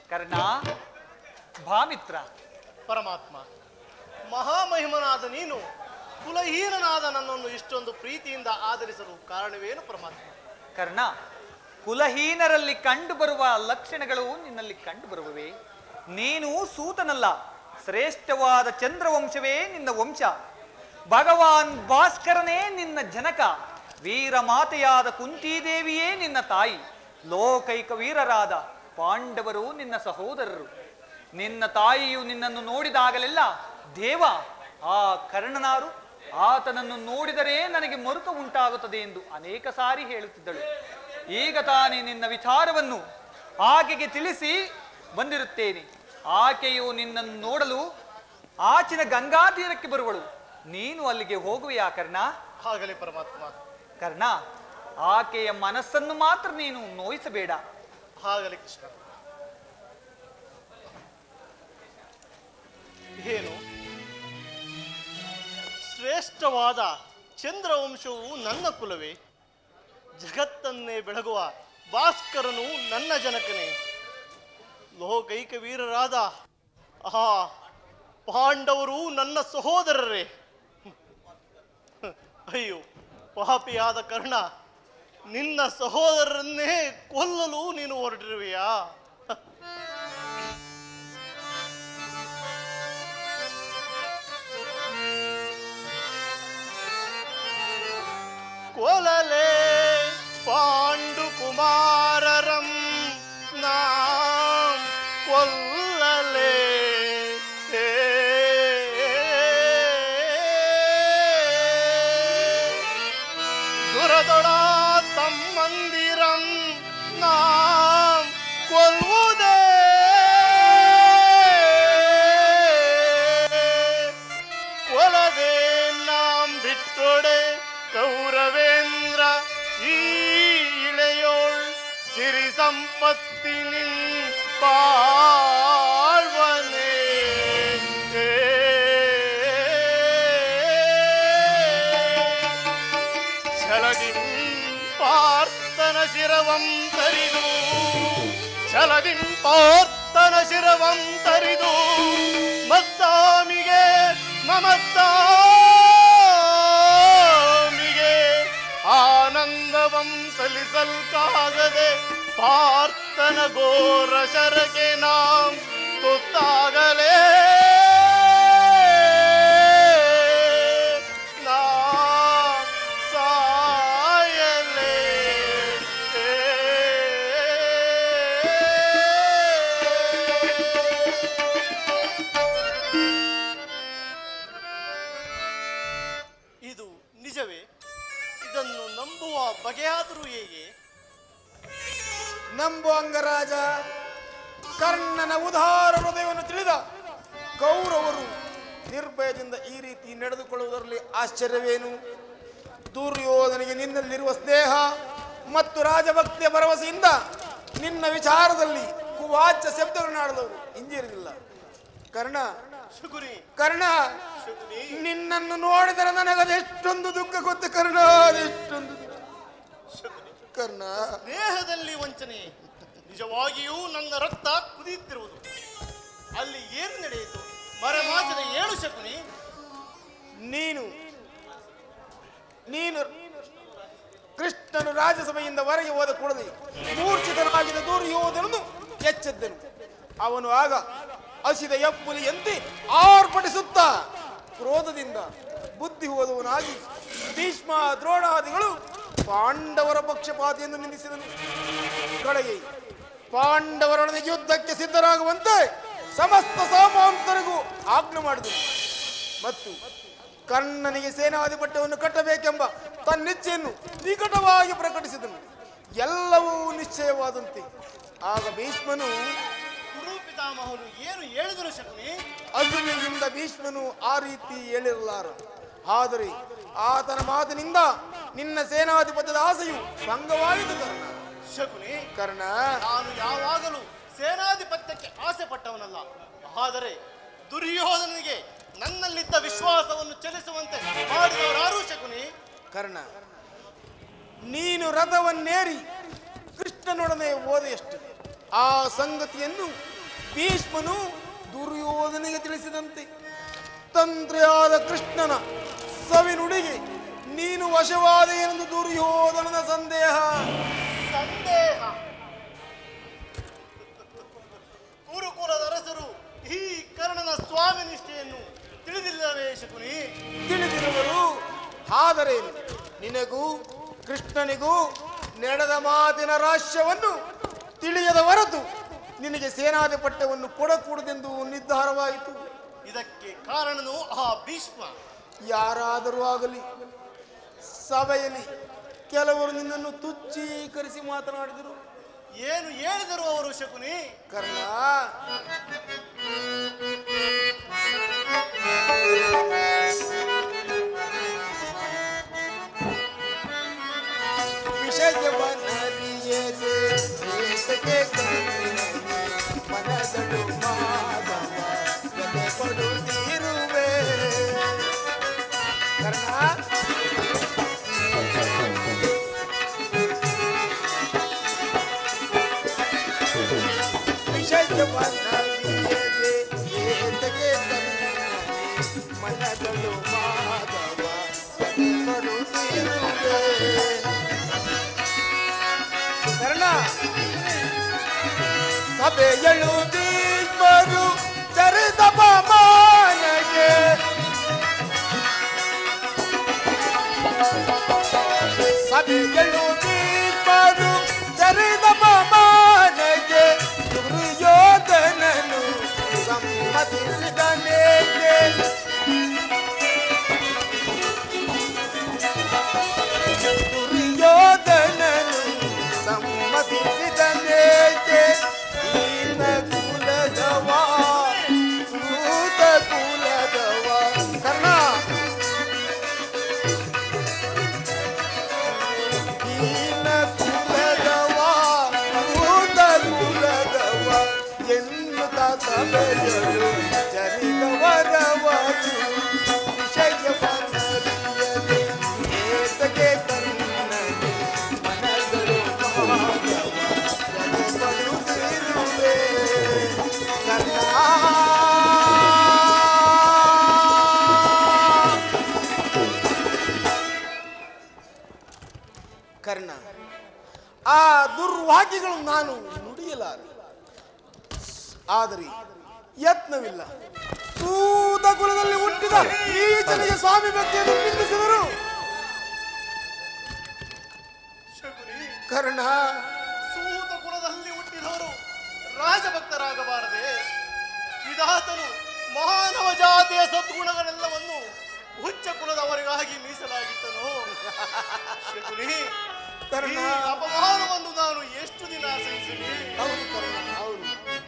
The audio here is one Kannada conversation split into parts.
ಕರ್ಣ ಭಾಮಿತ್ರ ಪರಮಾತ್ಮ ಮಹಾಮಹಿಮನಾದ ನೀನು ಕುಲಹೀನನಾದ ನನ್ನನ್ನು ಇಷ್ಟೊಂದು ಪ್ರೀತಿಯಿಂದ ಆದರಿಸಲು ಕಾರಣವೇನು ಪರಮಾತ್ಮ ಕರ್ಣ ಕುಲಹೀನರಲ್ಲಿ ಕಂಡುಬರುವ ಲಕ್ಷಣಗಳು ನಿನ್ನಲ್ಲಿ ಕಂಡುಬರುವವೇ ನೀನು ಸೂತನಲ್ಲ ಶ್ರೇಷ್ಠವಾದ ಚಂದ್ರವಂಶವೇ ನಿನ್ನ ವಂಶ ಭಗವಾನ್ ಭಾಸ್ಕರನೇ ನಿನ್ನ ಜನಕ ವೀರ ಮಾತೆಯಾದ ಕುಂತಿದೇವಿಯೇ ನಿನ್ನ ತಾಯಿ ಲೋಕೈಕ ವೀರರಾದ ಪಾಂಡವರು ನಿನ್ನ ಸಹೋದರರು ನಿನ್ನ ತಾಯಿಯು ನಿನ್ನನ್ನು ನೋಡಿದಾಗಲೆಲ್ಲ ದೇವ ಆ ಕರ್ಣನಾರು ಆತನನ್ನು ನೋಡಿದರೆ ನನಗೆ ಮರುಕ ಉಂಟಾಗುತ್ತದೆ ಎಂದು ಅನೇಕ ಸಾರಿ ಹೇಳುತ್ತಿದ್ದಳು ಈಗ ತಾನೇ ನಿನ್ನ ವಿಚಾರವನ್ನು ಆಕೆಗೆ ತಿಳಿಸಿ ಬಂದಿರುತ್ತೇನೆ ಆಕೆಯು ನಿನ್ನನ್ನು ನೋಡಲು ಆಚಿನ ಗಂಗಾ ತೀರಕ್ಕೆ ಬರುವಳು ನೀನು ಅಲ್ಲಿಗೆ ಹೋಗುವೆಯಾ ಕರ್ಣ ಆಗಲೇ ಪರಮಾತ್ಮ ಕರ್ಣ ಆಕೆಯ ಮನಸ್ಸನ್ನು ಮಾತ್ರ ನೀನು ನೋಯಿಸಬೇಡ ಆಗಲೇ ಕೃಷ್ಣ ಏನು ಶ್ರೇಷ್ಠವಾದ ಚಂದ್ರವಂಶವು ನನ್ನ ಕುಲವೇ ಜಗತ್ತನ್ನೇ ಬೆಳಗುವ ಭಾಸ್ಕರನು ನನ್ನ ಜನಕನೇ ಲೋಕೈಕ ವೀರರಾದ ಆ ಪಾಂಡವರು ನನ್ನ ಸಹೋದರರೇ ಅಯ್ಯೋ ಪಾಪಿಯಾದ ಕರ್ಣ ನಿನ್ನ ಸಹೋದರರನ್ನೇ ಕೊಲ್ಲಲು ನೀನು ಹೊರಟಿರುವೆಯಾ ಕೊಲಲೆ ಪಾಂಡು ಕುಮಾರರಂ ನಾಂ ಕೊಲ್ಲಲೆ ದುರದೊಳ ತಮ್ಮಂದಿರಂ ನಾಂ ಕೊಲ್ಲುವುದೇ ಕೊಲದೆ ನಾಂ ಬಿಟ್ಟೊಡೆ ಕೌರವೇಂದ್ರ ಈ ಇಳೆಯೋಳ್ ಸಿರಿ ಸಂಪತ್ತಿನಿನ್ ಪಾಳ್ವನೆ ಛಲದಿಂ ಪಾರ್ಥನ ಶಿರವಂ ತರಿದು ಛಲದಿಂ ಪಾರ್ಥನ ಶಿರವಂ ತರಿದು ಮತ್ತಾಮಿಗೆ ಮಮತ್ತಾಮಿಗೆ ಆನಂದವಂ ಸಲ್ಲಿಸಲ್ಕಾಗದೆ ಪಾರ್ಥನ ಘೋರ ಶರಕೆ ನಾಂ ತುತ್ತಾಗಲೇ ನಾಂ ಸಾಯಲೇ ಇದು ನಿಜವೇ ಇದನ್ನು ನಂಬುವ ಬಗೆಯಾದರೂ ಹೇಗೆ ನಂಬು ಅಂಗರಾಜ ಕರ್ಣನ ಉದಾರ ಹೃದಯವನ್ನು ತಿಳಿದ ಕೌರವರು ನಿರ್ಭಯದಿಂದ ಈ ರೀತಿ ನಡೆದುಕೊಳ್ಳುವುದರಲ್ಲಿ ಆಶ್ಚರ್ಯವೇನು ದುರ್ಯೋಧನಿಗೆ ನಿನ್ನಲ್ಲಿರುವ ಸ್ನೇಹ ಮತ್ತು ರಾಜಭಕ್ತಿಯ ಭರವಸೆಯಿಂದ ನಿನ್ನ ವಿಚಾರದಲ್ಲಿ ಕುವಾಚ್ಯ ಶಬ್ದಗಳನ್ನಾಡದವರು ಹಿಂಜರಿದಿಲ್ಲ ಕರ್ಣ ಶುಗುರಿ ಕರ್ಣ ಶುಗುರಿ ನಿನ್ನನ್ನು ನೋಡಿದರೆ ನನಗದೆಷ್ಟೊಂದು ದುಃಖ ಗೊತ್ತು ಕರ್ಣ ಅದೆಷ್ಟೊಂದು ದುಃಖ. ಶುಗುರಿ ಕರ್ಣ ದೇಹದಲ್ಲಿ ವಂಚನೆ ನಿಜವಾಗಿಯೂ ನನ್ನ ರಕ್ತ ಕುದಿಯುತ್ತಿರುವುದು ಅಲ್ಲಿ ಏನು ನಡೆಯಿತು ಮರೆಮಾಚದ ಏಳು ಶಕುನಿ ನೀನು ನೀನು ಕೃಷ್ಣನು ರಾಜಸಭೆಯಿಂದ ಹೊರಗೆ ಹೋದ ಕೂಡಲೇ ಮೂರ್ಛಿತನಾಗಿದ್ದ ದುರ್ಯೋಧನನು ಎಚ್ಚೆದ್ದನು ಅವನು ಆಗ ಹಸಿದ ಎಪ್ಪುಲಿಯಂತೆ ಆರ್ಭಟಿಸುತ್ತಾ ಕ್ರೋಧದಿಂದ ಬುದ್ಧಿ ಹೋದವನಾಗಿ ಭೀಷ್ಮ ದ್ರೋಣಾದಿಗಳು ಪಾಂಡವರ ಪಕ್ಷಪಾತಿಯನ್ನು ನಿಂದಿಸಿದನು ಕಡೆಗೆ ಪಾಂಡವರೊಡನೆ ಯುದ್ಧಕ್ಕೆ ಸಿದ್ಧರಾಗುವಂತೆ ಸಮಸ್ತ ಸಾಮಾಂತರಿಗೂ ಆಜ್ಞೆ ಮಾಡಿದನು ಮತ್ತು ಕರ್ಣನಿಗೆ ಸೇನಾಧಿಪತ್ಯವನ್ನು ಕಟ್ಟಬೇಕೆಂಬ ತನ್ನಿಚ್ಛೆಯನ್ನು ನಿಕಟವಾಗಿ ಪ್ರಕಟಿಸಿದನು ಎಲ್ಲವೂ ನಿಶ್ಚಯವಾದಂತೆ ಆಗ ಭೀಷ್ಮನು ಗುರು ಪಿತಾಮಹನು ಏನು ಹೇಳಿದರು ಶಕುನಿ ಅರ್ಜುನಿಂದ ಭೀಷ್ಮನು ಆ ರೀತಿ ಹೇಳಿರಲಾರ ಆದರೆ ಆತನ ಮಾತಿನಿಂದ ನಿನ್ನ ಸೇನಾಧಿಪತ್ಯದ ಆಸೆಯು ಭಂಗವಾಯಿತು ಕರ್ಣ ಶಕುನಿ ಕರ್ಣ ನಾನು ಯಾವಾಗಲೂ ಸೇನಾಧಿಪತ್ಯಕ್ಕೆ ಆಸೆ ಪಟ್ಟವನಲ್ಲ ಆದರೆ ದುರ್ಯೋಧನಿಗೆ ನನ್ನಲ್ಲಿದ್ದ ವಿಶ್ವಾಸವನ್ನು ಚಲಿಸುವಂತೆ ಮಾಡಿದವರಾರು ಶಕುನಿ ಕರ್ಣ ನೀನು ರಥವನ್ನೇರಿ ಕೃಷ್ಣನೊಡನೆ ಓದೆಯಷ್ಟು ಆ ಸಂಗತಿಯನ್ನು ಭೀಷ್ಮನು ದುರ್ಯೋಧನಿಗೆ ತಿಳಿಸಿದಂತೆ ತಂತ್ರಿಯಾದ ಕೃಷ್ಣನ ಸವಿನುಡಿಗೆ ನೀನು ವಶವಾದ ಎಂದು ದುರ್ಯೋಧನನ ಸಂದೇಹ ಸಂದೇಹ ಕುರುಕುಲದ ಅರಸರು ಈ ಕರ್ಣನ ಸ್ವಾಮಿ ನಿಷ್ಠೆಯನ್ನು ತಿಳಿದಿಲ್ಲವೇ ಶಕುನಿ ತಿಳಿದಿರುವರು ಆದರೆ ನಿನಗೂ ಕೃಷ್ಣನಿಗೂ ನಡೆದ ಮಾತಿನ ರಹಸ್ಯವನ್ನು ತಿಳಿಯದ ಹೊರತು ನಿನಗೆ ಸೇನಾಧಿಪತ್ಯವನ್ನು ಕೊಡಕೂಡದೆಂದು ನಿರ್ಧಾರವಾಯಿತು ಇದಕ್ಕೆ ಕಾರಣನು ಆ ಭೀಷ್ಮ ಯಾರಾದರೂ ಆಗಲಿ ಸಭೆಯಲ್ಲಿ ಕೆಲವರು ನಿನ್ನನ್ನು ತುಚ್ಚೀಕರಿಸಿ ಮಾತನಾಡಿದರು ಏನು ಹೇಳಿದರು ಅವರು ಶಕುನಿ ಕರ್ಣ ವಿಷಯವನ್ನರಿಯದೆ ಏತಕ್ಕೆ ಕರ್ಣನೇ ಮನದಳು ಮಾಧವ ಎದೆ ಕೊಡುತ್ತಿರುವೆ ಕರ್ಣ ವಿಷಯವನ್ನರಿಯದೆ ಏತಕ್ಕೆ ಕರ್ಣನೇ ಮನದಳು ಮಾಧವ ಎದೆ ಕೊಡುತ್ತಿರುವೆ ಕರ್ಣ ಸಭೆಯಳು ಭೀಷ್ಮರು ಚರಿತ ಮಾನಗೆ ಸಭೆಯಳು ಭೀಷ್ಮರು ಚರಿತ ಮಾನಗೆ ದುರ್ಯೋಧನನು ಸಮ್ಮತಿಸಿದನೇಗೆ ದುರ್ಯೋಧನನು ಸಮ್ಮತಿಸಿದನೇಕೆ ನೀನ ಕುಲದವ ಸೂತ ಕುಲದವ ಕರ್ಣ ನೀನ ಕುಲದವ ಸೂತ ಕುಲದವ ಎನ್ನುತ್ತ ಸಭೆಯರು ಜರಿದವರವರು ವಿಷಯವನ್ನರಿಯದೆ ಏತಕ್ಕೆ ಕರ್ಣನೆ ಮನಗಳು ಮಾಧವ ಜಗಪಡುತ್ತಿರುವೆ ಕರ್ಣ ಕರ್ಣ ಆ ದುರ್ವಾಕ್ಯಗಳು ನಾನು ನುಡಿಯಲಾರೆ ಆದರೆ ಯತ್ನವಿಲ್ಲ ಸೂತ ಕುಲದಲ್ಲಿ ಹುಟ್ಟಿದ ಈತನಿಗೆ ಸ್ವಾಮಿ ಭಕ್ತಿಯನ್ನು ನಿಂದಿಸಿದರು ಶಕುನಿ ಕರ್ಣ ಸೂತ ಕುಲದಲ್ಲಿ ಹುಟ್ಟಿದವರು ರಾಜಭಕ್ತರಾಗಬಾರದೆ ವಿಧಾತನು ಮಾನವ ಜಾತಿಯ ಸದ್ಗುಣಗಳೆಲ್ಲವನ್ನು ಹುಚ್ಚ ಕುಲದವರಿಗಾಗಿ ಮೀಸಲಾಗಿತ್ತನು ಶಕುನಿ ಕರ್ಣ. ಈ ಅಪಮಾನವನ್ನು ನಾನು ಎಷ್ಟು ದಿನ ಸಹಿಸಲಿ ಹೌದು ಕರ್ಣ ಹೌದು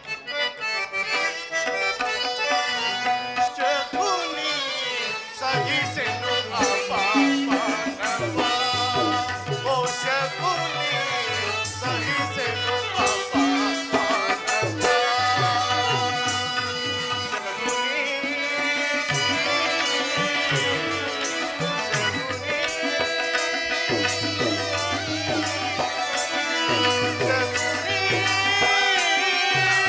ಶಕುನಿ ಸಹಿಸೆನು ಅಪಮಾನವ. ಓ ಶಕುನಿ ಸಹಿಸೆನು ಅಪಮಾನವ. ಶಕುನಿ, ಶಕುನಿ,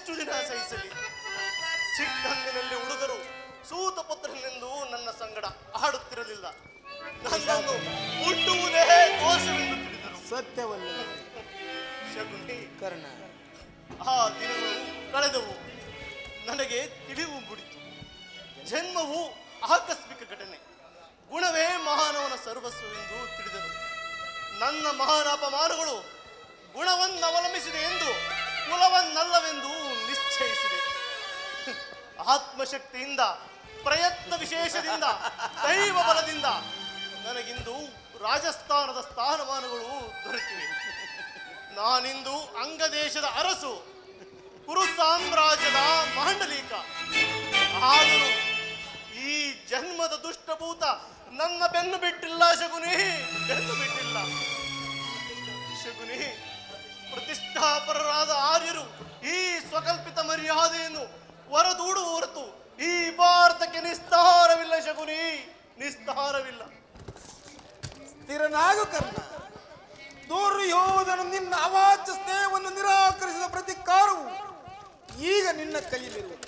ಇನ್ನೆಷ್ಟು ದಿನ ಸಹಿಸಲಿ ಚಿಕ್ಕಂದಿನಲ್ಲಿ ಹುಡುಗರು ಸೂತ ಪುತ್ರನೆಂದು ನನ್ನ ಸಂಗಡ ಆಡುತ್ತಿರಲಿಲ್ಲ ನನ್ನನ್ನು ಹುಟ್ಟುವುದೇ ದೋಷವೆಂದು ತಿಳಿದರು ಸತ್ಯವಲ್ಲ ಶಗುನಿ ಕರ್ಣ ಆ ದಿನಗಳು ಕಳೆದವು ನನಗೆ ತಿಳಿವು ಮೂಡಿತು ಜನ್ಮವು ಆಕಸ್ಮಿಕ ಘಟನೆ ಗುಣವೇ ಮಹಾನವನ ಸರ್ವಸ್ವವೆಂದು ತಿಳಿದನು ನನ್ನ ಮಹಾನ ಅಪಮಾನಗಳು ಗುಣವನ್ನು ಅವಲಂಬಿಸಿದೆ ಎಂದು ಕುಲವನ್ನಲ್ಲವೆಂದು ನಿಶ್ಚಯಿಸಿದೆ ಆತ್ಮಶಕ್ತಿಯಿಂದ ಪ್ರಯತ್ನ ವಿಶೇಷದಿಂದ ದೈವ ಬಲದಿಂದ ನನಗಿಂದು ರಾಜಸ್ಥಾನದ ಸ್ಥಾನಮಾನಗಳು ದೊರೆತಿವೆ ನಾನಿಂದು ಅಂಗದೇಶದ ಅರಸು ಕುರು ಸಾಮ್ರಾಜ್ಯದ ಮಾಂಡಲಿಕ ಆದರೂ ಈ ಜನ್ಮದ ದುಷ್ಟಭೂತ ನನ್ನ ಬೆನ್ನು ಬಿಟ್ಟಿಲ್ಲ ಶಗುನಿ ಬೆನ್ನು ಬಿಟ್ಟಿಲ್ಲ ಶಗುನಿ ಪ್ರತಿಷ್ಠಾಪರರಾದ ಆರ್ಯರು ಈ ಸ್ವಕಲ್ಪಿತ ಮರ್ಯಾದೆಯನ್ನು ಹೊರದೂಡುವ ಹೊರತು ಈ ಭಾರತಕ್ಕೆ ನಿಸ್ತಾರವಿಲ್ಲ ಶಗುನಿ ನಿಸ್ತಾರವಿಲ್ಲ ಸ್ಥಿರನಾಗು ಕರ್ಣ ದುರ್ಯೋಧನ ನಿನ್ನ ಅವಾಚ್ಯ ಸ್ನೇಹವನ್ನು ನಿರಾಕರಿಸಿದ ಪ್ರತಿಕಾರವು ಈಗ ನಿನ್ನ ಕೈಯಲ್ಲಿರುವುದು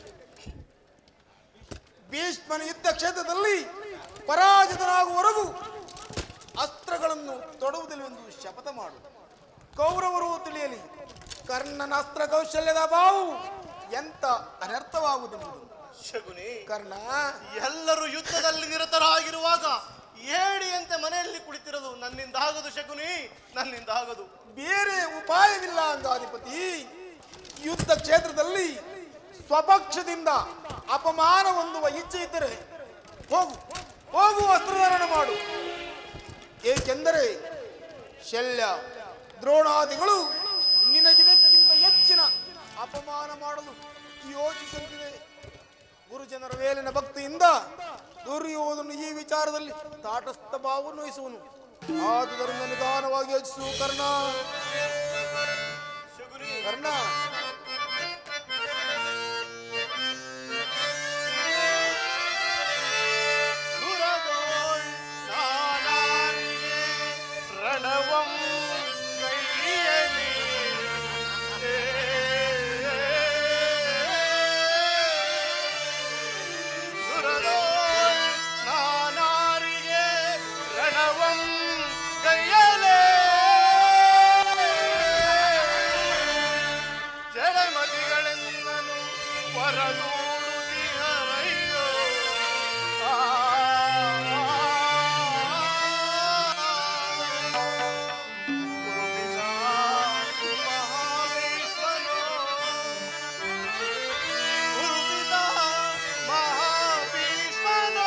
ಭೀಷ್ಮನ ಯುದ್ಧ ಕ್ಷೇತ್ರದಲ್ಲಿ ಪರಾಜಿತನಾಗುವವರೆಗೂ ಅಸ್ತ್ರಗಳನ್ನು ತೊಡುವುದಿಲ್ಲವೆಂದು ಶಪಥ ಮಾಡು ಕೌರವರು ತಿಳಿಯಲಿ ಕರ್ಣನ ಅಸ್ತ್ರ ಕೌಶಲ್ಯದ ಅಭಾವವು ಎಂತ ಅನರ್ಥವಾಗುವುದೆಂಬುದು ಶಗುನಿ ಕರ್ಣ ಎಲ್ಲರೂ ಯುದ್ಧದಲ್ಲಿ ನಿರತರಾಗಿರುವಾಗ ಏಡಿಯಂತೆ ಮನೆಯಲ್ಲಿ ಕುಳಿತಿರಲು ನನ್ನಿಂದ ಆಗದು ಶಕುನಿ ನನ್ನಿಂದ ಆಗದು ಬೇರೆ ಉಪಾಯವಿಲ್ಲ ಅಂಗಾಧಿಪತಿ ಯುದ್ಧ ಕ್ಷೇತ್ರದಲ್ಲಿ ಸ್ವಪಕ್ಷದಿಂದ ಅಪಮಾನ ಹೊಂದುವ ಇಚ್ಛೆ ಇದ್ದರೆ ಹೋಗು ಹೋಗು ವಸ್ತ್ರಧಾರಣ ಮಾಡು ಏಕೆಂದರೆ ಶಲ್ಯ ದ್ರೋಣಾದಿಗಳು ನಿನಗಿದಕ್ಕಿಂತ ಹೆಚ್ಚಿನ ಅಪಮಾನ ಮಾಡಲು ಯೋಚಿಸುತ್ತಿದೆ ಗುರುಜನರ ಮೇಲಿನ ಭಕ್ತಿಯಿಂದ ದುರ್ಯೋಧನು ಈ ವಿಚಾರದಲ್ಲಿ ತಾಟಸ್ಥ ಭಾವವನ್ನು ವಹಿಸುವನು ಆದುದರಿಂದ ನಿಧಾನವಾಗಿ ಯೋಚಿಸು ಕರ್ಣ ಶಕುನಿ ಕರ್ಣ ಸುರದೋಳ್ ನಾನಾರಿಗೆ ರಣವಂ ಕೈಯಲ್ಲಿ ಸುರದೋಳ್ ನಾನಾರಿಗೆ ರಣವಂ ಕೈಯಲೇ ಜಡಮತಿಗಳೆನ್ನನು ಹೊರದೂಡುತ್ತಿಹರಯ್ಯೋ ಆ ಗುರುವಿನ ಮಹಾಭೀಷ್ಮನೋ ಗುರುವಿನ ಮಹಾಭೀಷ್ಮನೋ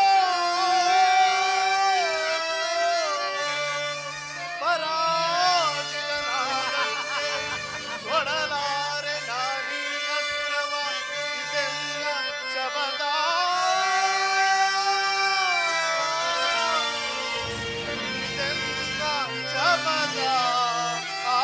ಪರಾಜಿತನಾದಂತೆ ಕೊಡಲಾರೆ ನಾನೀ ಅಸ್ತ್ರವ ಇದೆಲ್ಲ ಶಬದ ಇದೆಲ್ಲ ಶಬದ ಆ.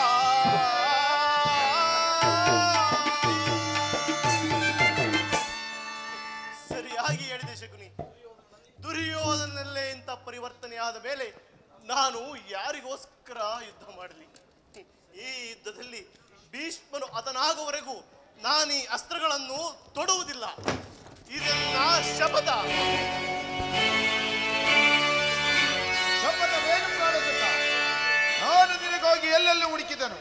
ಸರಿಯಾಗಿ ಹೇಳಿದೆ ಶಕುನಿ ದುರ್ಯೋಧನಲ್ಲೇ ಇಂಥ ಪರಿವರ್ತನೆ ಆದ ಮೇಲೆ ನಾನು ಯಾರಿಗೋಸ್ಕರ ಯುದ್ಧ ಮಾಡಲಿ ಈ ಯುದ್ಧದಲ್ಲಿ ಭೀಷ್ಮನು ಅದನಾಗುವವರೆಗೂ ನಾನು ಈ ಅಸ್ತ್ರಗಳನ್ನು ತೊಡುವುದಿಲ್ಲ ಇದನ್ನ ಶಪಥ ಶಪಥವೇನು ಪ್ರಾಣಸುತ್ತ ನಾನು ನಿನಗಾಗಿ ಎಲ್ಲೆಲ್ಲಿ ಹುಡುಕಿದನು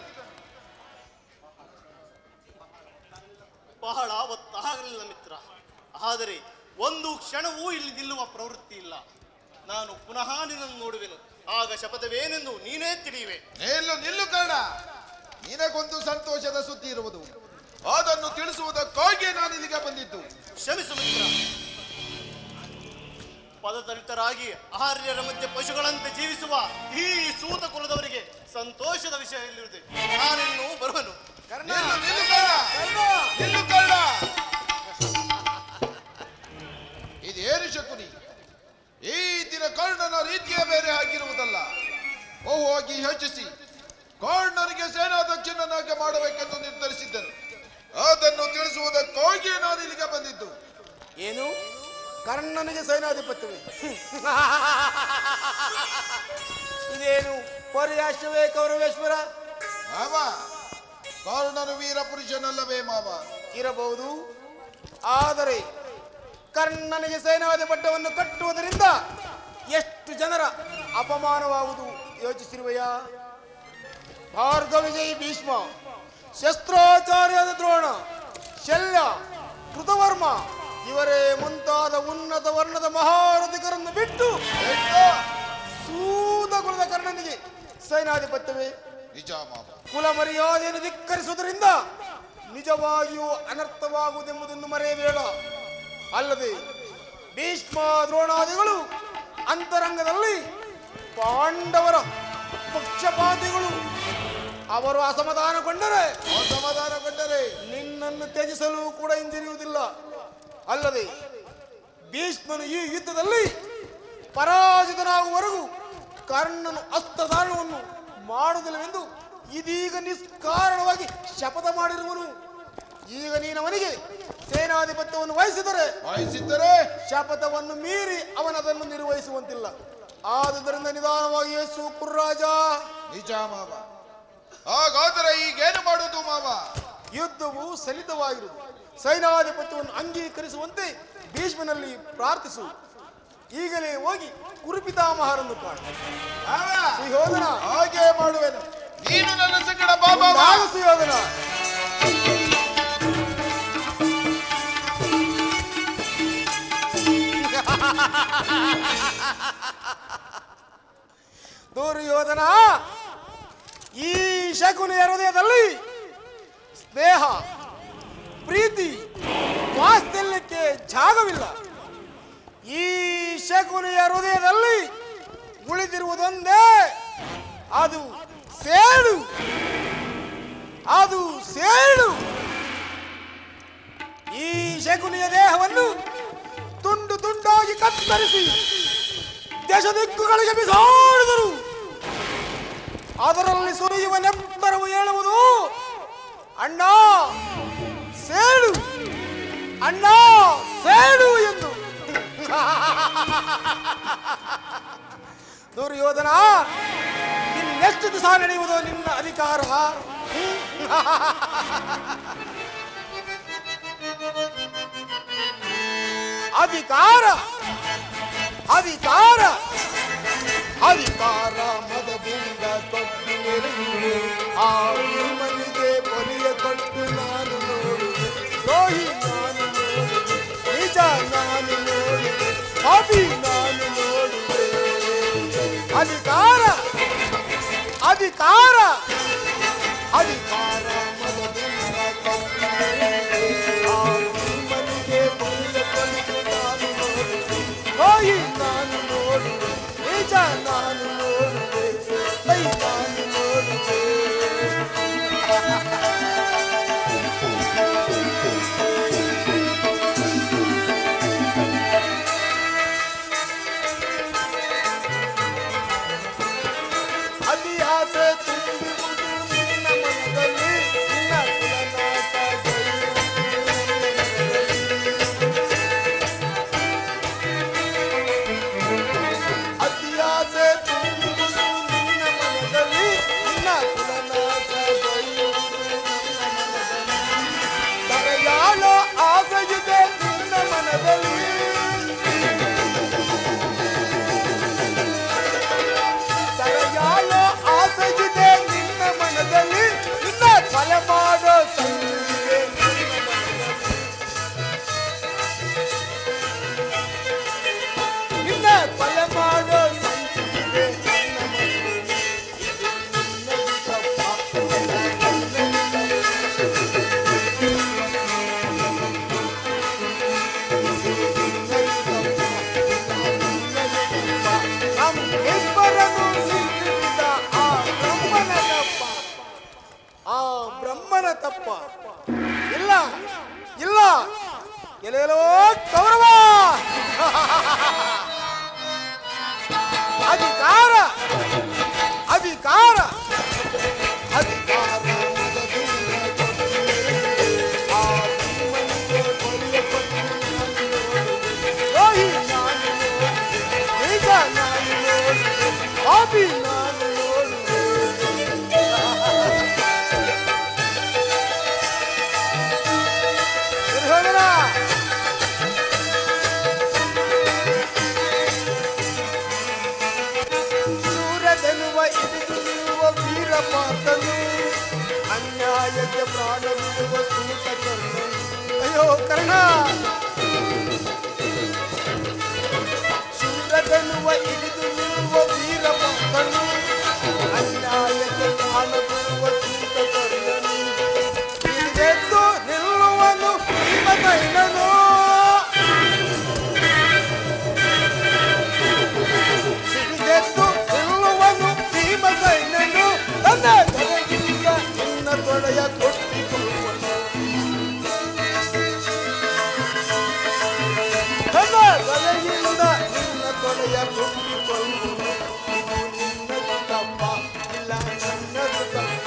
ಬಹಳ ಒತ್ತಾಗಲಿಲ್ಲ ಮಿತ್ರ ಆದರೆ ಒಂದು ಕ್ಷಣವೂ ಇಲ್ಲಿ ನಿಲ್ಲುವ ಪ್ರವೃತ್ತಿ ಇಲ್ಲ ನಾನು ಪುನಃ ನಿನ್ನನ್ನು ನೋಡುವೆನು ಆಗ ಶಪಥವೇನೆಂದು ನೀನೇ ತಿಳಿಯುವೆ ನಿಲ್ಲು ನಿಲ್ಲು ಕಾರಣ ನಿನಗೊಂದು ಸಂತೋಷದ ಸುದ್ದಿ ಇರುವುದು ಅದನ್ನು ತಿಳಿಸುವುದಕ್ಕಾಗಿ ನಾನು ಇಲ್ಲಿಗೆ ಬಂದಿದ್ದು ಕ್ಷಮಿಸು ಮಿತ್ರ ಪದದಲಿತರಾಗಿ ಆರ್ಯರ ಮಧ್ಯೆ ಪಶುಗಳಂತೆ ಜೀವಿಸುವ ಈ ಸೂತ ಕುಲದವರಿಗೆ ಸಂತೋಷದ ವಿಷಯ ಇಲ್ಲಿರುತ್ತದೆ ನಾನಿನ್ನು ಬರುವನು ನಿಲ್ಲು ನಿಲ್ಲು ಕಾರಣ ನಿಲ್ಲು ಕಾರಣ ಇದೇನು ಶಕುನಿ ಈ ದಿನ ಕರ್ಣನ ರೀತಿಯ ಬೇರೆ ಆಗಿರುವುದಲ್ಲ ಬಹುವಾಗಿ ಯೋಚಿಸಿ ಕರ್ಣನಿಗೆ ಸೇನಾಧ್ಯಕ್ಷನನ್ನಾಗಿ ಮಾಡಬೇಕೆಂದು ನಿರ್ಧರಿಸಿದ್ದನು ಅದನ್ನು ತಿಳಿಸುವುದಕ್ಕಾಗಿ ನಾನು ಇಲ್ಲಿಗೆ ಬಂದಿದ್ದು ಏನು ಕರ್ಣನಿಗೆ ಸೈನಾಧಿಪತ್ಯವೇ ಇದೇನು ಪರ್ಯಾಶವೇ ಕೌರವೇಶ್ವರ ಮಾವ ಕರ್ಣನು ವೀರ ಪುರುಷನಲ್ಲವೇ ಮಾವ ಇರಬಹುದು ಆದರೆ ಕರ್ಣನಿಗೆ ಸೇನಾಧಿಪಟ್ಟವನ್ನು ಕಟ್ಟುವುದರಿಂದ ಎಷ್ಟು ಜನರ ಅಪಮಾನವಾಗುವುದು ಯೋಚಿಸಿರುವೆಯಾ ಭಾರ್ಗ ವಿಜಯ್ ಭೀಷ್ಮ ಶಸ್ತ್ರಾಚಾರ್ಯದ ದ್ರೋಣ ಶಲ್ಯ ಕೃತವರ್ಮ ಇವರೇ ಮುಂತಾದ ಉನ್ನತ ವರ್ಣದ ಮಹಾರಥಿಕರನ್ನು ಬಿಟ್ಟು ಸೂದ ಕುಲದ ಕರ್ಣನಿಗೆ ಸೇನಾಧಿಪತ್ಯವೇ ನಿಜ ಮಾವ ಕುಲ ಮರ್ಯಾದೆಯನ್ನು ಧಿಕ್ಕರಿಸುವುದರಿಂದ ನಿಜವಾಗಿಯೂ ಅನರ್ಥವಾಗುವುದೆಂಬುದನ್ನು ಮರೆಯಬೇಡ ಅಲ್ಲದೆ ಭೀಷ್ಮ ದ್ರೋಣಾದಿಗಳು ಅಂತರಂಗದಲ್ಲಿ ಪಾಂಡವರ ಪಕ್ಷಪಾತಿಗಳು ಅವರು ಅಸಮಾಧಾನಗೊಂಡರೆ ಅಸಮಾಧಾನಗೊಂಡರೆ ನಿನ್ನನ್ನು ತ್ಯಜಿಸಲು ಕೂಡ ಹಿಂದಿರುವುದಿಲ್ಲ ಅಲ್ಲದೆ ಭೀಷ್ಮನು ಈ ಯುದ್ಧದಲ್ಲಿ ಪರಾಜಿತನಾಗುವವರೆಗೂ ಕರ್ಣನು ಅಸ್ತ್ರದಾನವನ್ನು ಮಾಡುವುದಿಲ್ಲವೆಂದು ಇದೀಗ ನಿಷ್ಕಾರಣವಾಗಿ ಶಪಥ ಮಾಡಿರುವನು ಈಗ ನೀನವನಿಗೆ ಸೇನಾಧಿಪತ್ಯವನ್ನು ವಹಿಸಿದರೆ ವಹಿಸಿದ್ದರೆ ಶಪಥವನ್ನು ಮೀರಿ ಅವನದನ್ನು ನಿರ್ವಹಿಸುವಂತಿಲ್ಲ ಆದುದರಿಂದ ನಿಧಾನವಾಗಿ ಯೇಸು ಕುರ್ರಾಜ ನಿಜ ಮಾವ ಹಾಗಾದರೆ ಈಗೇನು ಮಾಡುವುದು ಮಾವ ಯುದ್ಧವು ಸಲಿತವಾಗಿರುವುದು ಸೈನಾಧಿಪತ್ಯವನ್ನು ಅಂಗೀಕರಿಸುವಂತೆ ಭೀಷ್ಮನಲ್ಲಿ ಪ್ರಾರ್ಥಿಸು ಈಗಲೇ ಹೋಗಿ ಕುರುಪಿತಾಮಹರನ್ನು ಕಾಣು ಮಾವ, ಸುಯೋಧನ ಹಾಗೆ ಮಾಡುವೆನು ನೀನು ನನ್ನ ಸಂಗಡ ಬಾ ಮಾವ ನಾನು ಸುಯೋಧನ ದುರ್ಯೋಧನ ಈ ಶಕುನಿಯ ಹೃದಯದಲ್ಲಿ ಸ್ನೇಹ ಪ್ರೀತಿ ವಾತ್ಸಲ್ಯಕ್ಕೆ ಜಾಗವಿಲ್ಲ ಈ ಶಕುನಿಯ ಹೃದಯದಲ್ಲಿ ಉಳಿದಿರುವುದೊಂದೇ ಅದು ಸೇಡು ಅದು ಸೇಡು ಈ ಶಕುನಿಯ ದೇಹವನ್ನು ತುಂಡು ತುಂಡಾಗಿ ಕತ್ತರಿಸಿ ದೇಶ ದಿಕ್ಕುಗಳಿಗೆ ಬಿಸಾಡಿದರು ಅದರಲ್ಲಿ ಸುರಿಯುವ ನೆತ್ತರವು ಹೇಳುವುದು ಅಣ್ಣ ಸೇಡು ಅಣ್ಣ ಸೇಡು ಎಂದು ದುರ್ಯೋಧನ ಇನ್ನೆಷ್ಟು ದಿವಸ ನಡೆಯುವುದು ನಿನ್ನ ಅಧಿಕಾರ ಅಧಿಕಾರ ಅಧಿಕಾರ ಅಧಿಕಾರ ಮದದಿಂದ ಕೊಟ್ಟು ಮೆರೆಯುವೆ ಆ ಭೀಮನಿಗೆ ಬಲಿಯ ಕೊಟ್ಟು ನಾನು ನೋಡುವೆ ದ್ರೋಹಿ ನಾನು ನೋಡುವೆ ನಿಜ ನಾನು ನೋಡುವೆ ಅಭಿ ನಾನು ನೋಡುವೆ ಅಧಿಕಾರ ಅಧಿಕಾರ ಅಧಿಕಾರ ಮದದಿಂದ ಕೊಟ್ಟು ಮೆರೆಯುವೆ ಆ ಭೀಮನಿಗೆ ಬಲಿಯ ಕೊಟ್ಟು ನಾನು ನೋಡುವೆ ದ್ರೋಹಿ ನಾನು ನೋಡುವೆ ನಿಜ ನಾನು ನೋಡುವೆ ಐ ನಾನು ನೋಡುವೆ ಅತಿ ಆಸೆ ತುಂಬಿರುವುದು ನಿನ್ನ ಮನದಲ್ಲಿ ನಿನ್ನ ಕುಲನಾಟ ಜಯಿಯುವುದು ಅತಿ ಆಸೆ ತುಂಬಿರುವುದು ನಿನ್ನ ಮನದಲ್ಲಿ ನಿನ್ನ ಕುಲನಾಟ ಜಯಿಯುವುದು ನನ್ನ ಮನದಲ್ಲಿ ತಡೆಯಾಳೋ ಆಸೆಯಿದೆ ನಿನ್ನ ಮನದಲ್ಲಿ ತಡೆಯಾಳೋ ಆಸೆಯಿದೆ ನಿನ್ನ ಮನದಲ್ಲಿ ನಿನ್ನ ಕೊಲೆ ಮಾಡೋ ಸಂಚಿದೆ ನಿನ್ನ ಮನದಲ್ಲಿ ನಿನ್ನ ಕೊಲೆ ಮಾಡೋ ಸಂಚಿದೆ ನಿನ್ನ ಮನದಲ್ಲಿ ಇದು ನಿನ್ನದು ತಪ್ಪ, ನಿನ್ನದು ನಮ್ಮಿಬ್ಬರನ್ನು ಸೃಷ್ಟಿಸಿದ ಆ ಬ್ರಹ್ಮನ ತಪ್ಪ ಆ ಬ್ರಹ್ಮನ ತಪ್ಪ ಇಲ್ಲ ಇಲ್ಲ ಎಲ್ಲೆಲ್ಲೋ ಕೌರವ ಅಧಿಕಾರ ಅಧಿಕಾರ ಅಧಿಕಾರ ಆ ಭೀಮನಿಗೆ ಬಲಿಯ ಕೊಟ್ಟು ನಾನು ನೋಡುವೆ. ದ್ರೋಹಿ ನಾನು ನೋಡುವೆ. ನಿಜ ನಾನು ನೋಡುವೆ. ಪಾಪಿ ನಾನು ನೋಡುವೆ. ಅನ್ಯಾಯಕ್ಕೆ ಪ್ರಾಣ ಬಿಡುವ ಸೂತ ಕರ್ಣ ಅಯ್ಯೋ ಕರ್ಣ ಶೂರಗನುವ ಹಿಡಿದು ನಿಲ್ಲುವ ವೀರ ಭಕ್ತನು ಅನ್ಯಾಯಕ್ಕೆ ಪ್ರಾಣ ಬಿಡುವ ಸೂತ ಕರ್ಣನು ಹಿಡಿದೆದ್ದು ನಿಲ್ಲುವನು ಭೀಮಸೈನನು ಸಿಡಿದೆದ್ದು ನಿಲ್ಲುವನು ಭೀಮಸೈನನು ತನ್ನ ತೊಡೆಯಿಂದ ನಿನ್ನ ತೊಡೆಯ ಕೊಟ್ಟಿಕೊಳ್ಳುವನು ತನ್ನ ತೊಡೆಯಿಂದ ನಿನ್ನ ತೊಡೆಯ ಕೊಟ್ಟಿಕೊಳ್ಳುವನು ಇದು ನಿನ್ನದು ತಪ್ಪ ಇಲ್ಲ ನನ್ನದು ತಪ್ಪ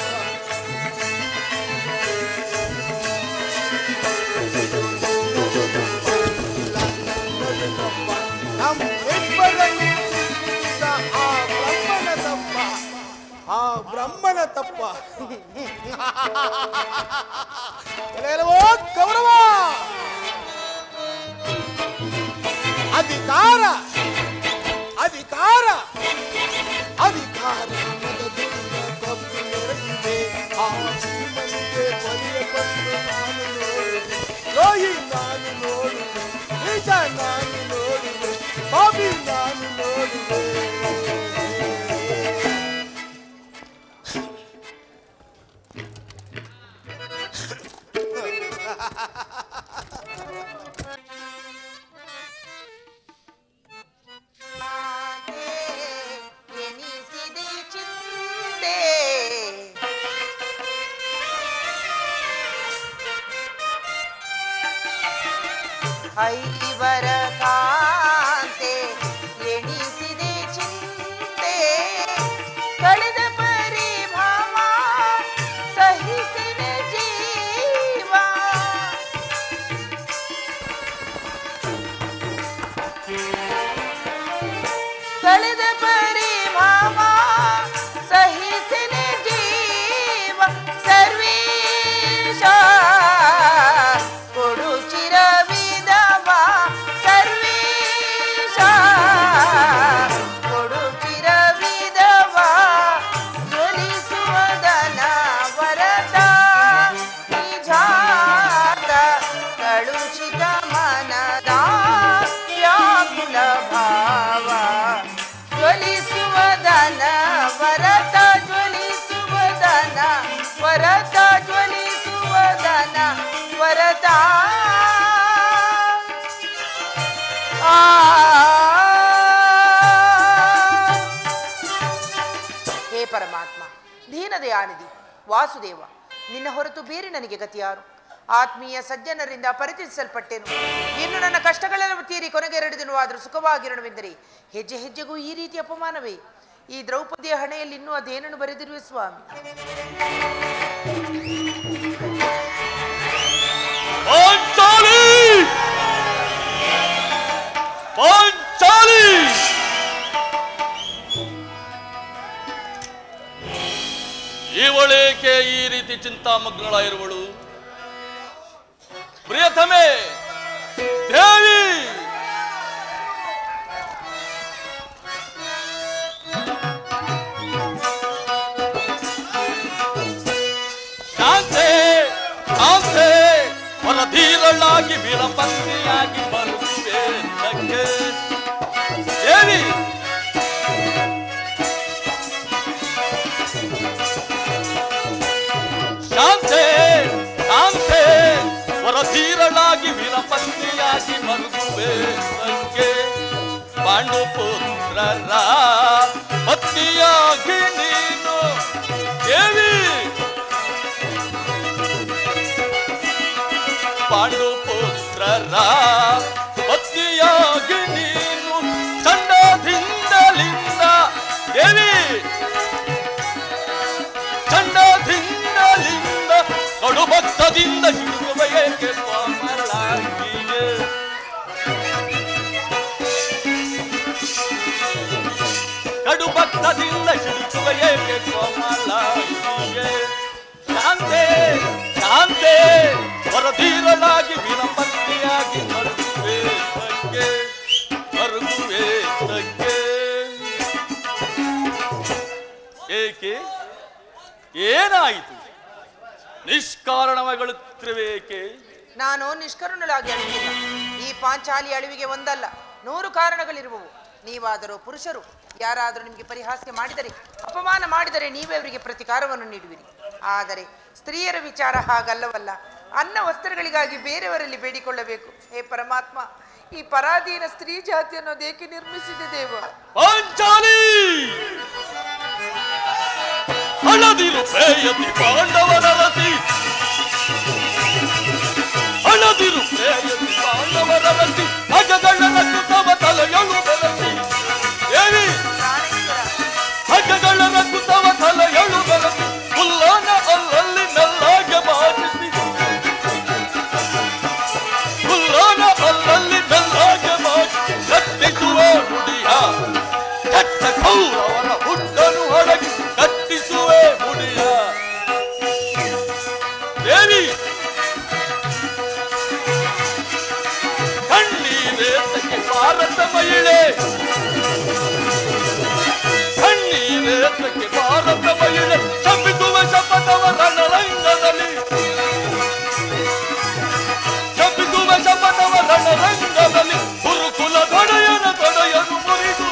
ನಮ್ಮಿಬ್ಬರನ್ನು ಸೃಷ್ಟಿಸಿದ ಆ ಬ್ರಹ್ಮನ ತಪ್ಪ ಆ ಬ್ರಹ್ಮನ ತಪ್ಪ ಎಲ್ಲವೋ ಗೌರವ ಅಧಿಕಾರ ಅಧಿಕಾರ ಅಧಿಕಾರ ಮದದಿಂದ ತಪ್ಪು ನೆರಗಿದೆ ಆ ಭೀಮನಿಗೆ ಬಲಿಯ ಬಂದು ನಾನು ನೋಡಿದೆ ದ್ರೋಹಿ ನಾನು ನೋಡಿದೆ ನಿಜ ನಾನು ನೋಡಿದೆ ಬಾಬಿ ನಾನು ನೋಡಿದೆ ಎನಿಸಿದೆ ಚಿಂತೆ ಐವರ ಕಾಂತೆ ಎಣಿಸಿದೆ ಚಿಂತೆ ಕಳೆದ ಪರಿಭಾವ ಸಹಿಸಿದ ಜೀವ ಕಳೆದ ಪರಿಭಾವ ಸಹಿಸಿನ ಜೀವ ಸರ್ವೇಶ ಕೊಡು ಚಿರವಿದವ ಸರ್ವೇಶ ಕೊಡು ಚಿರವಿದವ ಜ್ವಲಿಸುವದನ ವರದ ನಿಜಾತ ಕಳುಷಿತ ಮನದ ವ್ಯಾಕುಲ ಭಾವ ಜ್ವಲಿಸುವದನ ವರತ ಜ್ವಲಿಸುವದನ ವರತ ಜ್ವಲಿಸುವದನ ವರತ ಆ ಹೇ ಪರಮಾತ್ಮ ದೀನದಯಾನಿಧಿ ವಾಸುದೇವ ನಿನ್ನ ಹೊರತು ಬೇರೆ ನನಗೆ ಗತಿಯಾರು ಆತ್ಮೀಯ ಸಜ್ಜನರಿಂದ ಪರಿಚಯಿಸಲ್ಪಟ್ಟೆನು ಇನ್ನು ನನ್ನ ಕಷ್ಟಗಳೆಲ್ಲ ತೀರಿ ಕೊನೆಗೆ ಎರಡು ದಿನವಾದರೂ ಸುಖವಾಗಿರണമെಂದರೆ ಹೆಜ್ಜೆ ಹೆಜ್ಜೆಗೂ ಈ ರೀತಿ ಅಪಮಾನವೇ ಈ ದ್ರೌಪದಿಯ ಹಣೆಯಲ್ಲಿ ಇನ್ನೂ ಅದೇನನ್ನು ಬರೆದಿರುವೆ ಸ್ವಾಮಿ ಪಾಂಚಾಲಿ ಪಾಂಚಾಲಿ ಇವಳೇಕೆ ಈ ರೀತಿ ಚಿಂತಾಮಗ್ನಳಾಗಿರುವಳು ಪ್ರಿಯತಮೆ ದೇವಿ ಶಾಂತೆ ಶಾಂತೆ ಹೊರಧೀರಳಾಗಿ ವೀರಪತ್ನಿಯಾಗಿ ಬರುತ್ತಿವೆ ಇದಕ್ಕೆ. ದೇವಿ ಶಾಂತೆ ಶಾಂತೆ ಹೊರಧೀರಳಾಗಿ ವೀರಪತ್ನಿಯಾಗಿ ಬರುತ್ತುವೆ ಇದಕ್ಕೆ. ಪಾಂಡುಪುತ್ರರ ಪತ್ನಿಯಾಗಿ ನೀನು ದೇವಿ ಪಾಂಡುಪುತ್ರರ ಪತ್ನಿಯಾಗಿ ನೀನು ಚಂಡದಿಂದಲಿಂದ ದೇವಿ ಚಂಡದಿಂದಲಿಂದ ಕಡು ಭಕ್ತದಿಂದ ಹಿಡಿಯುವ ಏಕೆ ಪಾಮಲಾಗಿಯೇ ಕಡು ಭಕ್ತದಿಂದ ಹಿಡಿಯುವ ಏಕೆ ಕೋಮಲಾಗಿಯೇ ಶಾಂತೆ ಶಾಂತೆ ಹೊರಧೀರಲಾಗಿ ವೀರಪತ್ನಿಯಾಗಿ ಮರುಗುವೆ ತಗ್ಗೆ ಮರುಗುವೆ ತಗ್ಗೆ ಏಕೆ ಏನಾಯಿತು ನಿಶ್ ನಿಷ್ಕಾರಣವಾಗುತ್ತಿರುವೇಕೆ ನಾನು ನಿಷ್ಕರುಣಳಾಗಿ ಅಳುತ್ತಿಲ್ಲ ಈ ಪಾಂಚಾಲಿ ಅಳುವಿಗೆ ಒಂದಲ್ಲ ನೂರು ಕಾರಣಗಳಿರುವವು ನೀವಾದರೂ ಪುರುಷರು ಯಾರಾದರೂ ನಿಮಗೆ ಪರಿಹಾಸ್ಯ ಮಾಡಿದರೆ ಅಪಮಾನ ಮಾಡಿದರೆ ನೀವೇ ಅವರಿಗೆ ಪ್ರತಿಕಾರವನ್ನು ನೀಡುವಿರಿ ಆದರೆ ಸ್ತ್ರೀಯರ ವಿಚಾರ ಹಾಗಲ್ಲವಲ್ಲ ಅನ್ನ ವಸ್ತ್ರಗಳಿಗಾಗಿ ಬೇರೆಯವರಲ್ಲಿ ಬೇಡಿಕೊಳ್ಳಬೇಕು ಹೇ ಪರಮಾತ್ಮ ಈ ಪರಾಧೀನ ಸ್ತ್ರೀ ಜಾತಿ ಅನ್ನೋದೇಕೆ ನಿರ್ಮಿಸಿದೆ ದೇವ ಪಾಂಚಾಲಿ ಹಣದಿರು ಪ್ರೇಯತಿ ಪಾಂಡವರರತಿ ಹಣದಿರು ಪ್ರೇಯತಿ ಪಾಂಡವರರತಿ ಹಗಗಳರನ್ನು ತವ ತಲೆಯಳು ಬೆರಸಿ ದೇವಿ ಪ್ರಾಣೇಶ್ವರ ಹಗಗಳರನ್ನು ತವ ತಲೆಯಳು ಬೆರಸಿ ಹುಲ್ಲನ ಅಲ್ಲಲ್ಲಿ ಮೆಲ್ಲಾಗೆ ಬಾಚಿಸಿ ಹುಲ್ಲನ ಅಲ್ಲಲ್ಲಿ ಮೆಲ್ಲಾಗೆ ಬಾಚಿಸಿ ಕಟ್ಟಿಸುವ ಮುಡಿಯ ಕಟ್ಟ ಕೌರವರ ಹುಟ್ಟನು ಹೊರಗಿ ಕಟ್ಟಿಸುವೆ ಮುಡಿಯ ದೇವಿ ಕಣ್ಣೀರೇತಕ್ಕೆ ಭಾರತ ಮಹಿಳೆ ಕಣ್ಣೀರೇತಕ್ಕೆ ಭಾರತ ಮಹಿಳೆ ಶಪಿಸುವ ಶಪಥವ ರಣರಂಗದಲ್ಲಿ ಶಪಿಸುವ ಶಪಥವ ರಣರಂಗದಲ್ಲಿ ಗುರುಕುಲ ತೊಡೆಯನ ತೊಡೆಯನು ಮುರಿದು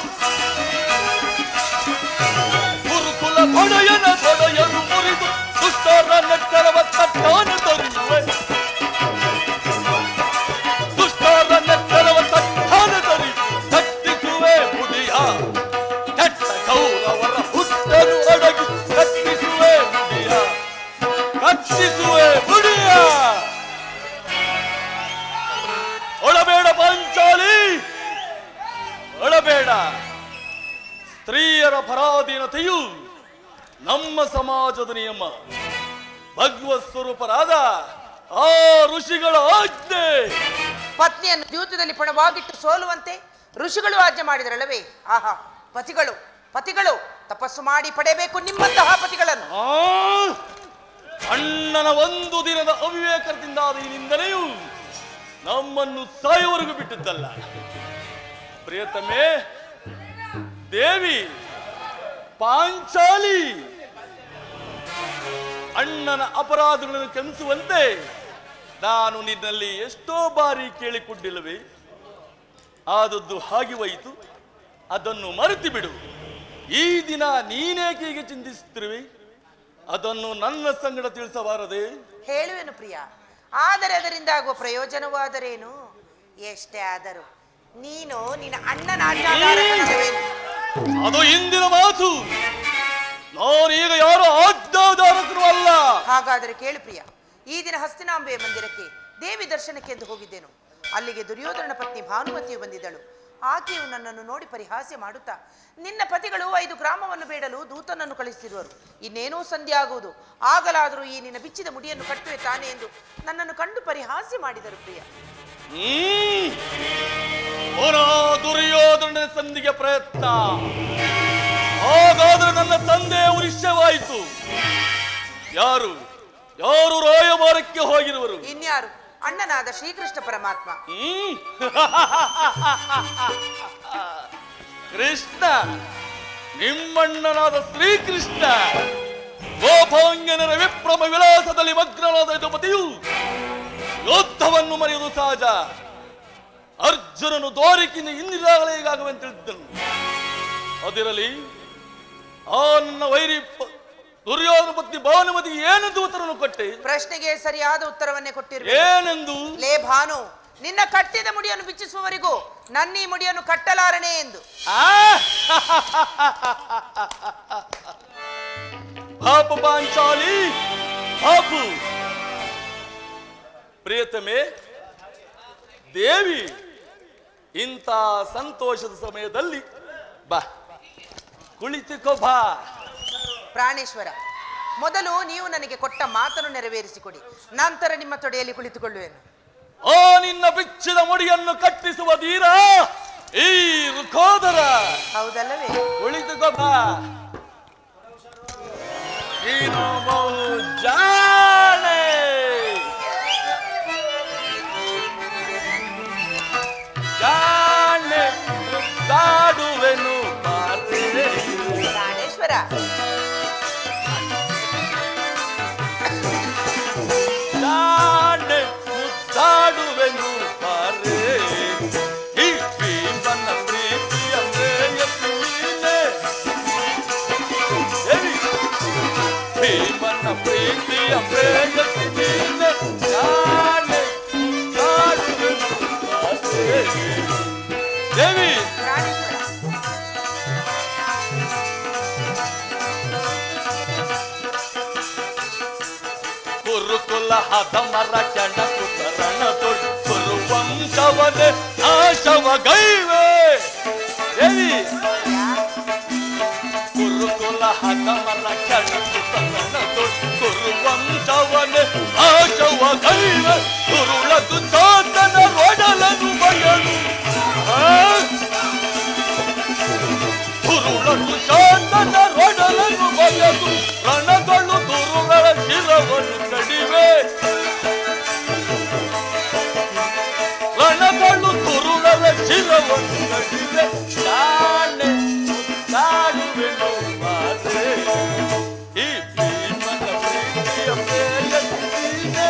ಗುರುಕುಲ ತೊಡೆಯನ ತೊಡೆಯನು ಮುರಿದು ದುಷ್ಟರ ನೆಟ್ಟರವ ತಟ್ಟಾನ ತೊರೆಯುವೆ ದುಷ್ಟರ ನೆಟ್ಟರವ ತಟ್ಟಾನ ತೊರಿ ಕಟ್ಟಿಸುವೆ ಮುಡಿಯ ಕೆಟ್ಟ ಕೌರವರ ಹುಟ್ಟನು ಅಡಗಿ ಕಟ್ಟಿಸುವೆ ಮುಡಿಯ ಕಟ್ಟಿಸುವೆ ಮುಡಿಯ ಒಳಬೇಡ ಪಾಂಚಾಲಿ ಒಳಬೇಡ ಸ್ತ್ರೀಯರ ಪರಾಧೀನತೆಯು ನಮ್ಮ ಸಮಾಜದ ನಿಯಮ ಭಗವತ್ ಸ್ವರೂಪರಾದ ಆ ಋಷಿಗಳ ಆಜ್ಞೆ ಪತ್ನಿಯನ್ನು ದ್ಯೂತದಲ್ಲಿ ಪಣವಾಗಿಟ್ಟು ಸೋಲುವಂತೆ ಋಷಿಗಳು ಆಜ್ಞೆ ಮಾಡಿದರಲ್ಲವೇ ಆಹಾ ಪತಿಗಳು ಪತಿಗಳು ತಪಸ್ಸು ಮಾಡಿ ಪಡೆಯಬೇಕು ನಿಮ್ಮಂತಹ ಪತಿಗಳನ್ನು ಆ ಅಣ್ಣನ ಒಂದು ದಿನದ ಅವಿವೇಕದಿಂದಾದ ಈ ನಿಂದನೆಯು ನಮ್ಮನ್ನು ಸಾಯುವವರೆಗೂ ಬಿಟ್ಟಿದ್ದಲ್ಲ ಪ್ರಿಯತಮೆ ದೇವಿ ಪಾಂಚಾಲಿ ಅಣ್ಣನ ಅಪರಾಧಗಳನ್ನು ಕ್ಷಮಿಸುವಂತೆ ನಾನು ನಿನ್ನಲ್ಲಿ ಎಷ್ಟೋ ಬಾರಿ ಕೇಳಿಕೊಂಡಿಲ್ಲವೇ ಆದದ್ದು ಹಾಗೆ ಹೋಯಿತು ಅದನ್ನು ಮರೆತು ಬಿಡು ಈ ದಿನ ನೀನೇಕೆ ಹೀಗೆ ಚಿಂತಿಸುತ್ತಿರುವೆ ಅದನ್ನು ನನ್ನ ಸಂಗಡ ತಿಳಿಸಬಾರದೆ ಹೇಳುವೆನು ಪ್ರಿಯ ಆದರೆ ಅದರಿಂದ ಆಗುವ ಪ್ರಯೋಜನವಾದರೇನು ಎಷ್ಟೇ ಆದರೂ ನೀನು ನಿನ್ನ ಅಣ್ಣನ ಆಜ್ಞಾಧಾರಕನಲ್ಲವೇನು? ಅದು ಇಂದಿನ ಮಾತು ನಾನೀಗ ಯಾರು ಆಜ್ಞಾಧಾರಕರು ಅಲ್ಲ ಹಾಗಾದರೆ ಕೇಳು ಪ್ರಿಯ ಈ ದಿನ ಹಸ್ತಿನಾಂಬೆಯ ಮಂದಿರಕ್ಕೆ ದೇವಿ ದರ್ಶನಕ್ಕೆಂದು ಹೋಗಿದ್ದೆನು ಅಲ್ಲಿಗೆ ದುರ್ಯೋಧನ ಪತ್ನಿ ಭಾನುಮತಿಯು ಬಂದಿದ್ದಳು ಆಕೆಯು ನನ್ನನ್ನು ನೋಡಿ ಪರಿಹಾಸ್ಯ ಮಾಡುತ್ತಾ ನಿನ್ನ ಪತಿಗಳು ಐದು ಗ್ರಾಮವನ್ನು ಬೇಡಲು ದೂತನನ್ನು ಕಳಿಸಿರುವರು ಇನ್ನೇನೂ ಸಂಧಿ ಆಗುವುದು ಆಗಲಾದರೂ ಈ ನಿನ್ನ ಬಿಚ್ಚಿದ ಮುಡಿಯನ್ನು ಕಟ್ಟುವೆ ತಾನೆ ಎಂದು ನನ್ನನ್ನು ಕಂಡು ಪರಿಹಾಸ್ಯ ಮಾಡಿದರು ಪ್ರಿಯ ಹ್ಮ್ ಪುನಃ ದುರ್ಯೋಧನ ಸಂಧಿಗೆ ಪ್ರಯತ್ನ ಹಾಗಾದ್ರೆ ನನ್ನ ತಂದೆ ಉರಿಷ್ಯವಾಯಿತು ಯಾರು ಯಾರು ರಾಯಭಾರಕ್ಕೆ ಹೋಗಿರುವರು ಇನ್ಯಾರು ಅಣ್ಣನಾದ ಶ್ರೀಕೃಷ್ಣ ಪರಮಾತ್ಮ ಹ್ಮ್ ಕೃಷ್ಣ ನಿಮ್ಮಣ್ಣನಾದ ಶ್ರೀಕೃಷ್ಣ ಗೋಪಾಂಗನರ ವಿಪ್ರಮ ವಿಲಾಸದಲ್ಲಿ ಮಗ್ನನಾದ ಯದುಪತಿಯು ಯುದ್ಧವನ್ನು ಮರೆಯುವುದು ಸಹಜ ಅರ್ಜುನನು ದ್ವಾರಕಿಂದ ಇಂದಿರಾಗಲೇ ಈಗಾಗುವಂತ ತಿಳಿದ್ದನು ಅದಿರಲಿ ಆ ನನ್ನ ವೈರಿ ಪ- ದುರ್ಯೋಧನ ಪತ್ನಿ ಭಾನುಮತಿಗೆ ಏನು ದೂತರನ್ನು ಕೊಟ್ಟೆ ಪ್ರಶ್ನೆಗೆ ಸರಿಯಾದ ಉತ್ತರವನ್ನೇ ಕೊಟ್ಟಿರುವೆ ಏನೆಂದು ಲೇ ಭಾನು ನಿನ್ನ ಕಟ್ಟಿದ ಮುಡಿಯನ್ನು ಬಿಚ್ಚಿಸುವವರೆಗೂ ನನ್ನ ಈ ಮುಡಿಯನ್ನು ಕಟ್ಟಲಾರನೆ ಎಂದು ಆ? ಪಾಪ ಪಾಂಚಾಲಿ ಪಾಪು ಪ್ರಿಯತಮೆ ದೇವಿ ಇಂಥ ಸಂತೋಷದ ಸಮಯದಲ್ಲಿ ಬಾ ಕುಳಿತುಕೋ ಬಾ ಪ್ರಾಣೇಶ್ವರ ಮೊದಲು ನೀವು ನನಗೆ ಕೊಟ್ಟ ಮಾತನ್ನು ನೆರವೇರಿಸಿಕೊಡಿ ನಂತರ ನಿಮ್ಮ ತೊಡೆಯಲ್ಲಿ ಕುಳಿತುಕೊಳ್ಳುವೆನು ಆ ನಿನ್ನ ಬಿಚ್ಚಿದ ಮುಡಿಯನ್ನು ಕಟ್ಟಿಸುವ ಧೀರ ಈ ರುಕೋದರ ಹೌದಲ್ಲವೇ ಕುಳಿತುಕೋ ಬಾ ನೀನು ಬಹು ಜಾಣೆ ಜಾಣೆ ಮುದ್ದಾಡುವೆನು ಬಾರೆ. ಪ್ರಾಣೇಶ್ವರ ಪ್ರೀತಿಯ ಪ್ರೇಯಸಿ ನೀನೆ ನಾನೇ ಕಾಡುವೆನು ಆಸೆ. ದೇವಿ ಪ್ರಾಣೇಶ್ವರ ಕುರುಕುಲ ಹದ ಮರ ಕೆಣಕು ಕರಣ ತೊಟ್ಟು ಕುರುವಂಶವನೆ ನಾಶವ ಗೈವೆ ದೇವಿ ಕುರುಕುಲ ಹದ ಮರ ಕೆಣಕು ಕರಣ ತೊಟ್ಟು ಕುರುವಂಶವನೆ ನಾಶವ ಗೈವೆ ಕುರುಳದು ಚಾತನ ಒಡಲನು ಬಯಲು ಆ? ಕುರುಳನು ಶಾಂತನ ರೊಡಲನು ಬಯಲು ರಣಗಳು ದುರುಗಳ ಶಿರವನ್ನು ಕಡಿವೆ ರಣಗಳು ದುರುಳರ ಶಿರವನ್ನು ಕಡಿವೆ ನಾನೆ ಕಾಡುವೆನು ಮಾತೆ ಈ ಭೀಮನ ಪ್ರೀತಿಯ ಪ್ರೇಯಸಿನೇ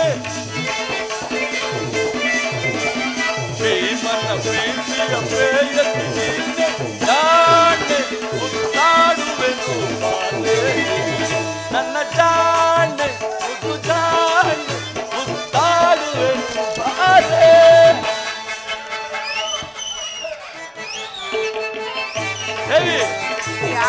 ಭೀಮನ ಪ್ರೀತಿಯ ಪ್ರೇಯಸಿನೇ ಜಾಣೆ ಮುತ್ತಾಡುವೆನು ಬಾಲೆ ನನ್ನ ಜಾಣೆ ಮುದ್ದು ಜಾಣೆ ಮುತ್ತಾಡುವೆನು ಬಾಲೆ ಹೇಳಿ ಪ್ರಿಯಾ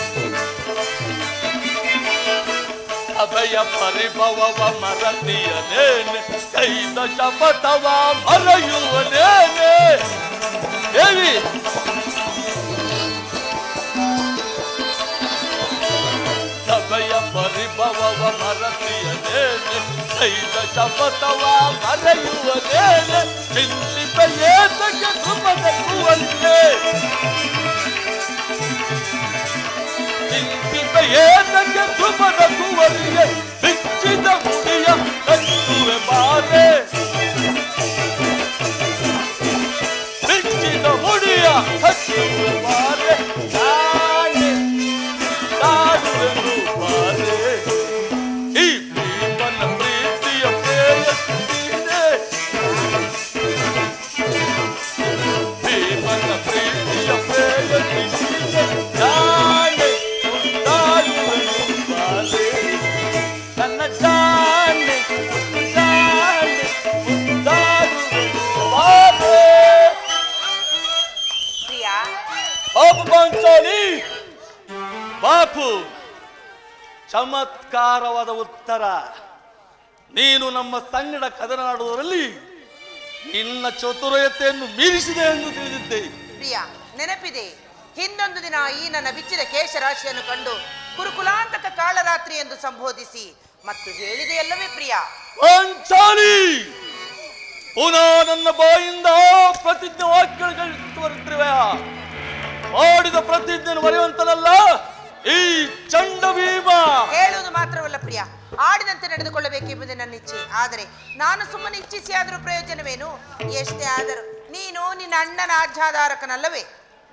ಅಭಯ ಪರಿಭವವ ಮರತಿಯನೇನೆ ಕೈದ ಶಪಥವ ಮರೆಯುವನೇನೆ ದೇವಿ ಅಭಯ ಪರಿಭವವ ಮರತಿಯನೇನೆ ಕೈದ ಶಪಥವ ಮರೆಯುವನೇನೆ ಚಿಂತಿತ ಏತಕ್ಕೆ ಧ್ರುವದ ಕುವಲಿಗೆ ಚಿಂತಿತ ಏನಕ್ಕೆ ಧ್ರುವದ ಕುವಲಿಗೆ ಬಿಚ್ಚಿದ ಮುಡಿಯ ಕಟ್ಟುವೆ ಬಾರೆ ಬಿಚ್ಚಿದ ಮುಡಿಯ ಕಟ್ಟುವೆ ಬಾರೆ ನಾನೇ ಕಾಡುವೆನು ಬಾರೆ ಈ ಭೀಮನ ಪ್ರೀತಿಯ ಪ್ರೇಯಸಿನೇ ಭೀಮನ ಪ್ರೀತಿಯ ಪ್ರೇಯಸಿನೇ ಜಾಣೆ ಮುದ್ದಾಡುವೆನು ಬಾಲೆ ನನ್ನ ಜಾಣೆ ಜಾಣೆ ಮುದ್ದಾಡುವೆನು ಬಾಲೆ ಪ್ರಿಯಾ ಬಾಪು ಪಾಂಚಾಲಿ ಬಾಪು ಚಮತ್ಕಾರವಾದ ಉತ್ತರ ನೀನು ನಮ್ಮ ಸಂಗಡ ಕದನಾಡುವುದರಲ್ಲಿ ನಿನ್ನ ಚತುರತೆಯನ್ನು ಮೀರಿಸಿದೆ ಎಂದು ತಿಳಿದಿದ್ದೆ ಪ್ರಿಯ ನೆನಪಿದೆ ಹಿಂದೊಂದು ದಿನ ಈ ನನ್ನ ಬಿಚ್ಚಿದ ಕೇಶರಾಶಿಯನ್ನು ಕಂಡು ಕುರುಕುಲಾಂತಕ ಕಾಳರಾತ್ರಿ ಎಂದು ಸಂಬೋಧಿಸಿ ಮತ್ತು ಹೇಳಿದೆಯಲ್ಲವೇ ಪ್ರಿಯ ಪಾಂಚಾಲಿ ಪುನಃ ನನ್ನ ಬಾಯಿಂದ ಪ್ರತಿಜ್ಞೆ ವಾಕ್ಯಗಳು ಬರುತ್ತಿರುವೆಯ ಮಾಡಿದ ಪ್ರತಿಜ್ಞೆಯನ್ನು ಮರೆಯುವಂತನಲ್ಲ ಈ ಚಂಡ ಭೀಮ ಹೇಳುವುದು ಮಾತ್ರವಲ್ಲ ಪ್ರಿಯ ಆಡಿದಂತೆ ನಡೆದುಕೊಳ್ಳಬೇಕೆಂಬುದೇ ನನ್ನ ಇಚ್ಛೆ ಆದರೆ ನಾನು ಸುಮ್ಮನೆ ಇಚ್ಛಿಸಿ ಆದರೂ ಪ್ರಯೋಜನವೇನು ಎಷ್ಟೇ ಆದರೂ ನೀನು ನಿನ್ನ ಅಣ್ಣನ ಆಜ್ಞಾಧಾರಕನಲ್ಲವೇ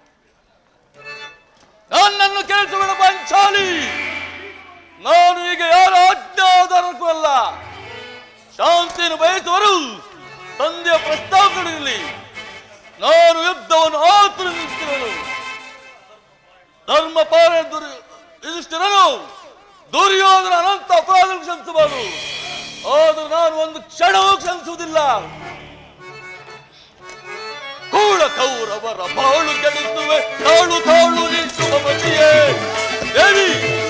ನನ್ನನ್ನು ಕೇಳಿಸಬೇಡ ಪಂಚಾಲಿ ನಾನು ಈಗ ಯಾರ ಆಜ್ಞಾಧಾರಕ್ಕೂ ಅಲ್ಲ ಶಾಂತಿಯನ್ನು ಬಯಸುವರು ತಂದೆಯ ಪ್ರಸ್ತಾವಗಳಿರಲಿ ನಾನು ಯುದ್ಧವನ್ನು ಆತುರಿಸುತ್ತಿರಲು ಧರ್ಮ ಪಾರ ಯುಧಿಷ್ಠಿರನು ದುರ್ಯೋಧನ ಅನಂತ ಅಪರಾಧ ಕ್ಷಮಿಸಬಾರದು ಆದರೂ ನಾನು ಒಂದು ಕ್ಷಣವೂ ಕ್ಷಮಿಸುವುದಿಲ್ಲ ಕೂಳ ಕೌರವರ ಬಾಳು ಕೆಡಿಸುವೆ ತಾಳು ತಾಳು ನಿಂತುವ ಮತಿಯೇ ದೇವಿ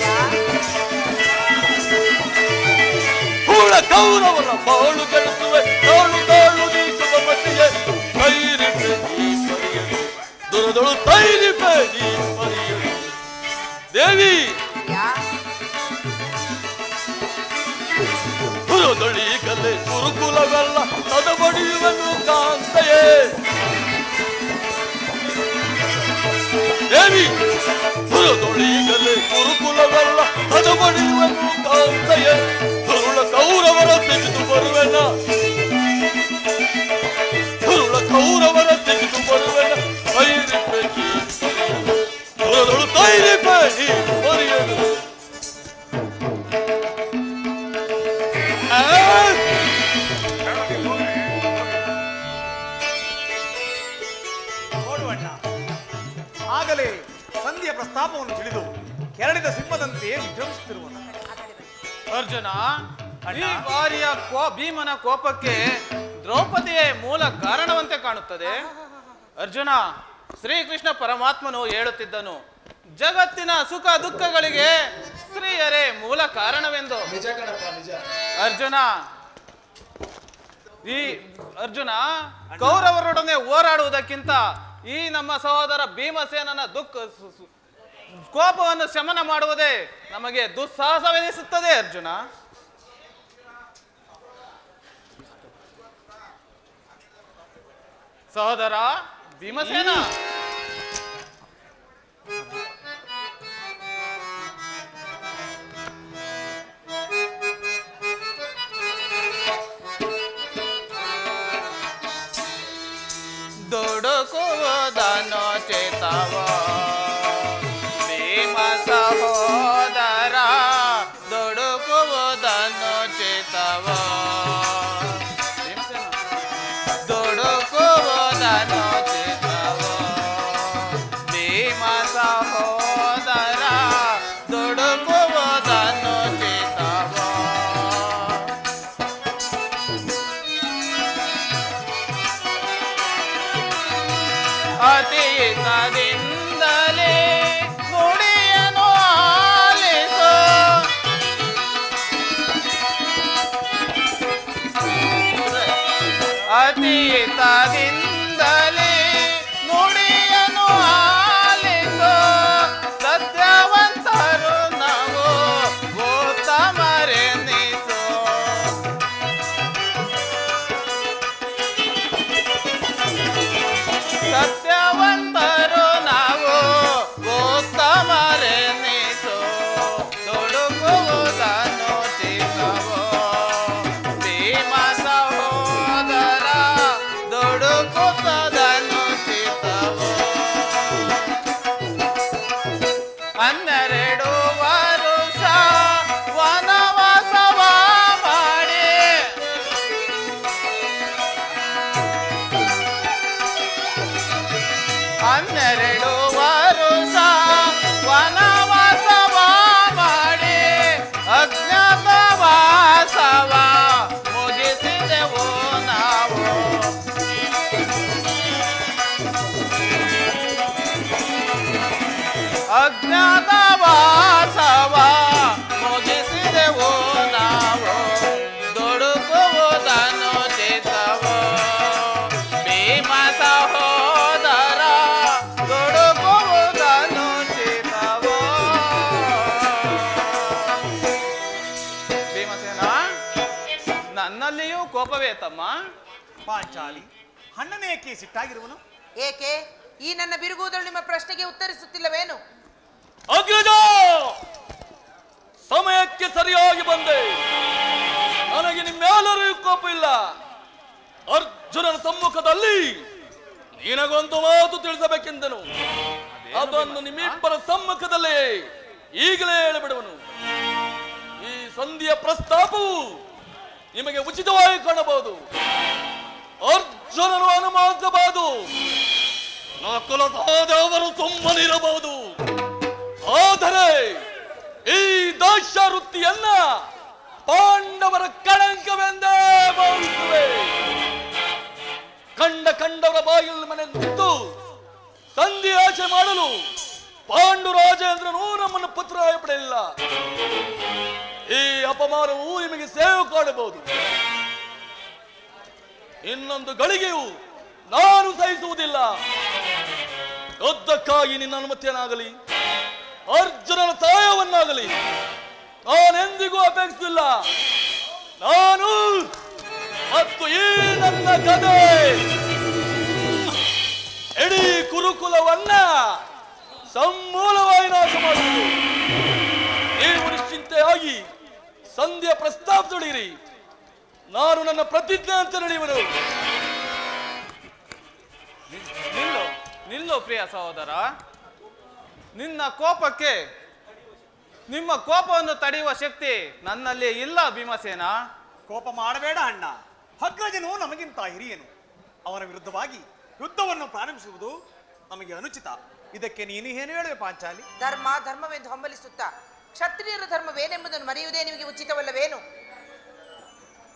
ಕೂಳ ಕೌರವರ ಬಾಳು ಕೆಡಿಸುವೆ ತಾಳು ತಾಳು ನಿಂತುವ ಮತಿಯೇ ತೈರಿಪೆ ನೀ ಪರಿಯಲು ದುರದಳು ತೈರಿಪೆ ನೀ ಪರಿಯಲು ದೇವಿ ಪ್ರಿಯ ಗುರುದೊಳೀಗಲೇ ಗುರುಕುಲವೆಲ್ಲ ತದಬಡಿಯುವನು ಕಾಂತೆಯೇ ದೇವಿ ಗುರುದೊಳೀಗಲೇ ಗುರುಕುಲವೆಲ್ಲ ತದಬಡಿಯುವನು ಕಾಂತೆಯೇ ಗುರುಳ ಕೌರವರ ತೆಗೆದು ಬರುವೆನ ಗುರುಳ ಕೌರವರ ತೆಗೆದು ಬರುವೆನ ತೈರಿಪೆ ನೀ ಗುರುದೊಳು ತೈರಿಪೆ ನೀ ಬರೆಯಲು ಆ ನೋಡುವಣ್ಣ ಆಗಲೇ ಸಂಧಿಯ ಪ್ರಸ್ತಾಪವನ್ನು ತಿಳಿದು ಕೆರಳಿದ ಸಿಂಹದಂತೆ ವಿಜೃಂಭಿಸುತ್ತಿರುವನು ಅರ್ಜುನ ಅಣ್ಣ ಈ ಬಾರಿಯ ಕೋ ಭೀಮನ ಕೋಪಕ್ಕೆ ದ್ರೌಪದಿಯೇ ಮೂಲ ಕಾರಣವಂತೆ ಕಾಣುತ್ತದೆ ಅರ್ಜುನ ಶ್ರೀಕೃಷ್ಣ ಪರಮಾತ್ಮನು ಹೇಳುತ್ತಿದ್ದನು ಜಗತ್ತಿನ ಸುಖ ದುಃಖಗಳಿಗೆ ಸ್ತ್ರೀಯರೇ ಮೂಲ ಕಾರಣವೆಂದು ನಿಜ ಕಣಪ್ಪ ನಿಜ ಅರ್ಜುನ ಈ ಅರ್ಜುನ ಕೌರವರೊಡನೆ ಹೋರಾಡುವುದಕ್ಕಿಂತ ಈ ನಮ್ಮ ಸಹೋದರ ಭೀಮಸೇನನ ದುಃಖ ಸು- ಸು- ಕೋಪವನ್ನು ಶಮನ ಮಾಡುವುದೇ ನಮಗೆ ದುಸ್ಸಾಹಸವೆನಿಸುತ್ತದೆ ಅರ್ಜುನ ಸಹೋದರ ಭೀಮಸೇನ ದುಡುಕುವುದನ್ನು ಚೇತವ ಭೀಮ ಸಹೋದರ ದುಡುಕುವುದನ್ನು ಚೇತವ ಭೀಮಸೇನ. ದುಡುಕುವುದನ್ನು ಚೇತವ ಭೀಮ ಸಹೋದರ ದುಡುಕುವುದನ್ನು ಚೇತವ ಅತೀತದಿಂದಲೇ ನುಡಿಯನು ಆಲಿಸು ಅತೀತದಿಂದಲೇ ನುಡಿಯನು ಆಲಿಸು ಸತ್ಯವಂತರು ನಾವು ಉತ್ತಮರೆನಿಸು ಸತ್ಯವಂತರು ನಾವು ಉತ್ತಮರೆನಿಸು ದುಡುಕುವುದನ್ನು ಚಿಕ್ಕವೋ ಭೀಮ ಸಹೋದರ ದುಡುಕುವುದನ್ನು ಚಿಕ್ಕವೋ ಹನ್ನೆರಡು ವರುಷ ವನವಾಸವ ಮಾಡಿ ಹನ್ನೆರಡು ವರುಷ ವನವಾಸವ ಮಾಡಿ ಅಜ್ಞಾತವಾಸವ ಮುಗಿಸಿದೆವು ನಾವು ಅಜ್ಞಾತವಾಸವ ಮುಗಿಸಿದೆವು ನಾವು ದುಡುಕುವುದನ್ನು ಚಿತ್ತವೋ ಭೀಮ ಸಹೋದರ ದುಡುಕುವುದನ್ನು ಚಿತ್ತವೋ ಭೀಮಸೇನ ನನ್ನಲ್ಲಿಯೂ ಕೋಪವೇ ತಮ್ಮ ಪಾಂಚಾಲಿ ಅಣ್ಣನೇಕೆ ಸಿಟ್ಟಾಗಿರುವನು ಏಕೆ ಈ ನನ್ನ ಬಿರುಗುವುದಳು ನಿಮ್ಮ ಪ್ರಶ್ನೆಗೆ ಉತ್ತರಿಸುತ್ತಿಲ್ಲವೇನು ಅಗ್ರಜ ಸಮಯಕ್ಕೆ ಸರಿಯಾಗಿ ಬಂದೆ ನನಗೆ ನಿಮ್ಮೆಲ್ಲರಿಗೂ ಕೋಪ ಇಲ್ಲ ಅರ್ಜುನನ ಸಮ್ಮುಖದಲ್ಲಿ ನಿನಗೊಂದು ಮಾತು ತಿಳಿಸಬೇಕೆಂದನು ಅದನ್ನು ನಿಮ್ಮಿಬ್ಬರ ಸಮ್ಮುಖದಲ್ಲೇ ಈಗಲೇ ಹೇಳಿಬಿಡುವನು ಈ ಸಂಧಿಯ ಪ್ರಸ್ತಾಪವು ನಿಮಗೆ ಉಚಿತವಾಗಿ ಕಾಣಬಹುದು ಅರ್ಜುನನು ಅನುಮಾನಿಸಬಹುದು ನಕುಲ ಸಹದೇವರು ಸುಮ್ಮನಿರಬಹುದು ಆದರೆ ಈ ದಾಶ ವೃತ್ತಿಯನ್ನ ಪಾಂಡವರ ಕಳಂಕವೆಂದೇ ಭಾವಿಸುವೆ ಕಂಡ ಕಂಡವರ ಬಾಗಿಲು ಮನೆ ನಿಂತು ಸಂಧಿ ಆಚೆ ಮಾಡಲು ಪಾಂಡು ರಾಜೇಂದ್ರನು ನಮ್ಮನ್ನು ಪುತ್ರ ಪಡೆಯಲಿಲ್ಲ ಈ ಅಪಮಾನವು ನಿಮಗೆ ಸೇವೆ ಕಾಣಬಹುದು ಇನ್ನೊಂದು ಗಳಿಗೆಯು ನಾನು ಸಹಿಸುವುದಿಲ್ಲ ಯುದ್ಧಕ್ಕಾಗಿ ನಿನ್ನ ಅನುಮತಿಯನ್ನಾಗಲಿ ಅರ್ಜುನನ ಸಹಾಯವನ್ನಾಗಲಿ ನಾನೆಂದಿಗೂ ಅಪೇಕ್ಷಿಸಿಲ್ಲ ನಾನು ಮತ್ತು ಈ ನನ್ನ ಕಥೆ ಇಡೀ ಕುರುಕುಲವನ್ನ ಸಮೂಲವಾಗಿ ನಾಶ ಮಾಡುವುದು ನೀವು ನಿಶ್ಚಿಂತೆಯಾಗಿ ಸಂಧ್ಯಾ ಪ್ರಸ್ತಾಪಿಸಲಿರಿ ನಾನು ನನ್ನ ಪ್ರತಿಜ್ಞೆ ಅಂತ ನಡೆಯುವನು ನಿಲ್ಲು ನಿಲ್ಲು ಪ್ರಿಯ ಸಹೋದರ ನಿನ್ನ ಕೋಪಕ್ಕೆ ನಿಮ್ಮ ಕೋಪವನ್ನು ತಡೆಯುವ ಶಕ್ತಿ ನನ್ನಲ್ಲಿ ಇಲ್ಲ ಭೀಮಸೇನ ಕೋಪ ಮಾಡಬೇಡ ಅಣ್ಣ ಅಗ್ರಜನು ನಮಗಿಂತ ಹಿರಿಯನು ಅವನ ವಿರುದ್ಧವಾಗಿ ಯುದ್ಧವನ್ನು ಪ್ರಾರಂಭಿಸುವುದು ನಮಗೆ ಅನುಚಿತ ಇದಕ್ಕೆ ನೀನು ಏನು ಹೇಳುವೆ ಪಾಂಚಾಲಿ ಧರ್ಮ ಧರ್ಮವೆಂದು ಹಂಬಲಿಸುತ್ತಾ ಕ್ಷತ್ರಿಯರ ಧರ್ಮವೇನೆಂಬುದನ್ನು ಮರೆಯುವುದೇ ನಿಮಗೆ ಉಚಿತವಲ್ಲವೇನು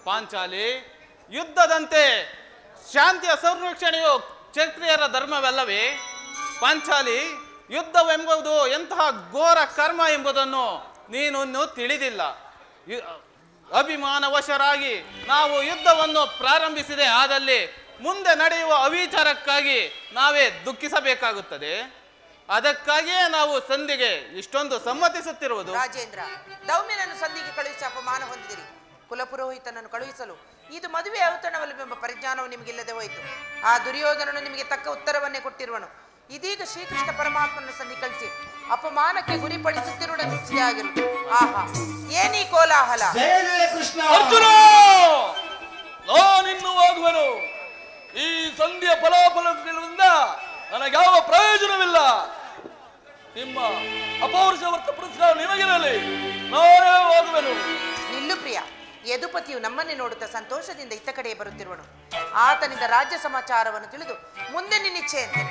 ಪಾಂಚಾಲಿ ಯುದ್ಧದಂತೆ ಶಾಂತಿಯ ಸಂರಕ್ಷಣೆಯು ಕ್ಷತ್ರಿಯರ ಧರ್ಮವಲ್ಲವೇ ಪಾಂಚಾಲಿ ಯುದ್ಧವೆಂಬುದು ಎಂತಹ ಘೋರ ಕರ್ಮ ಎಂಬುದನ್ನು ನೀನು ಇನ್ನೂ ತಿಳಿದಿಲ್ಲ ಯು- ಅಭಿಮಾನವಶರಾಗಿ ನಾವು ಯುದ್ಧವನ್ನು ಪ್ರಾರಂಭಿಸಿದೆ ಆದಲ್ಲಿ ಮುಂದೆ ನಡೆಯುವ ಅವಿಚಾರಕ್ಕಾಗಿ ನಾವೇ ದುಃಖಿಸಬೇಕಾಗುತ್ತದೆ ಅದಕ್ಕಾಗಿಯೇ ನಾವು ಸಂಧಿಗೆ ಇಷ್ಟೊಂದು ಸಮ್ಮತಿಸುತ್ತಿರುವುದು ರಾಜೇಂದ್ರ ದೌಮ್ಯನನ್ನು ಸಂಧಿಗೆ ಕಳುಹಿಸಿ ಅಪಮಾನ ಹೊಂದಿದಿರಿ ಕುಲಪುರೋಹಿತನನ್ನು ಕಳುಹಿಸಲು ಇದು ಮದುವೆ ಔತಣವಲ್ಲವೆಂಬ ಪರಿಜ್ಞಾನವು ನಿಮಗಿಲ್ಲದೆ ಹೋಯಿತು ಆ ದುರ್ಯೋಧನನು ನಿಮಗೆ ತಕ್ಕ ಉತ್ತರವನ್ನೇ ಕೊಟ್ಟಿರುವನು ಇದೀಗ ಶ್ರೀಕೃಷ್ಣ ಪರಮಾತ್ಮನ ಸಂಧಿ ಕಳಿಸಿ ಅಪಮಾನಕ್ಕೆ ಗುರಿಪಡಿಸುತ್ತಿರುವುದು ನಿಶ್ಚಯಾಗಿರುವುದು ಆಹಾ ಏನೀ ಕೋಲಾಹಲ ಅರ್ಜುನ ನಾನಿನ್ನು ಹೋಗುವೆನು ಈ ಸಂಧಿಯ ಫಲಾಫಲಗಳಿಂದ ನನಗ್ಯಾವ ಪ್ರಯೋಜನವಿಲ್ಲ ನಿಮ್ಮ ಅಪೌರುಷವರ್ತ ಪುರಸ್ಕಾರ ನಿಮಗಿರಲಿ ನಾನೇ ಹೋಗುವೆನು ನಿಲ್ಲು ಪ್ರಿಯ ಯದುಪತಿಯು ನಮ್ಮನ್ನೇ ನೋಡುತ್ತಾ ಸಂತೋಷದಿಂದ ಇತ್ತ ಕಡೆ ಬರುತ್ತಿರುವನು ಆತನಿಂದ ರಾಜ್ಯ ಸಮಾಚಾರವನ್ನು ತಿಳಿದು ಮುಂದೆ ನಿನ್ನಿಚ್ಛೆ ಅಂತೇನೆ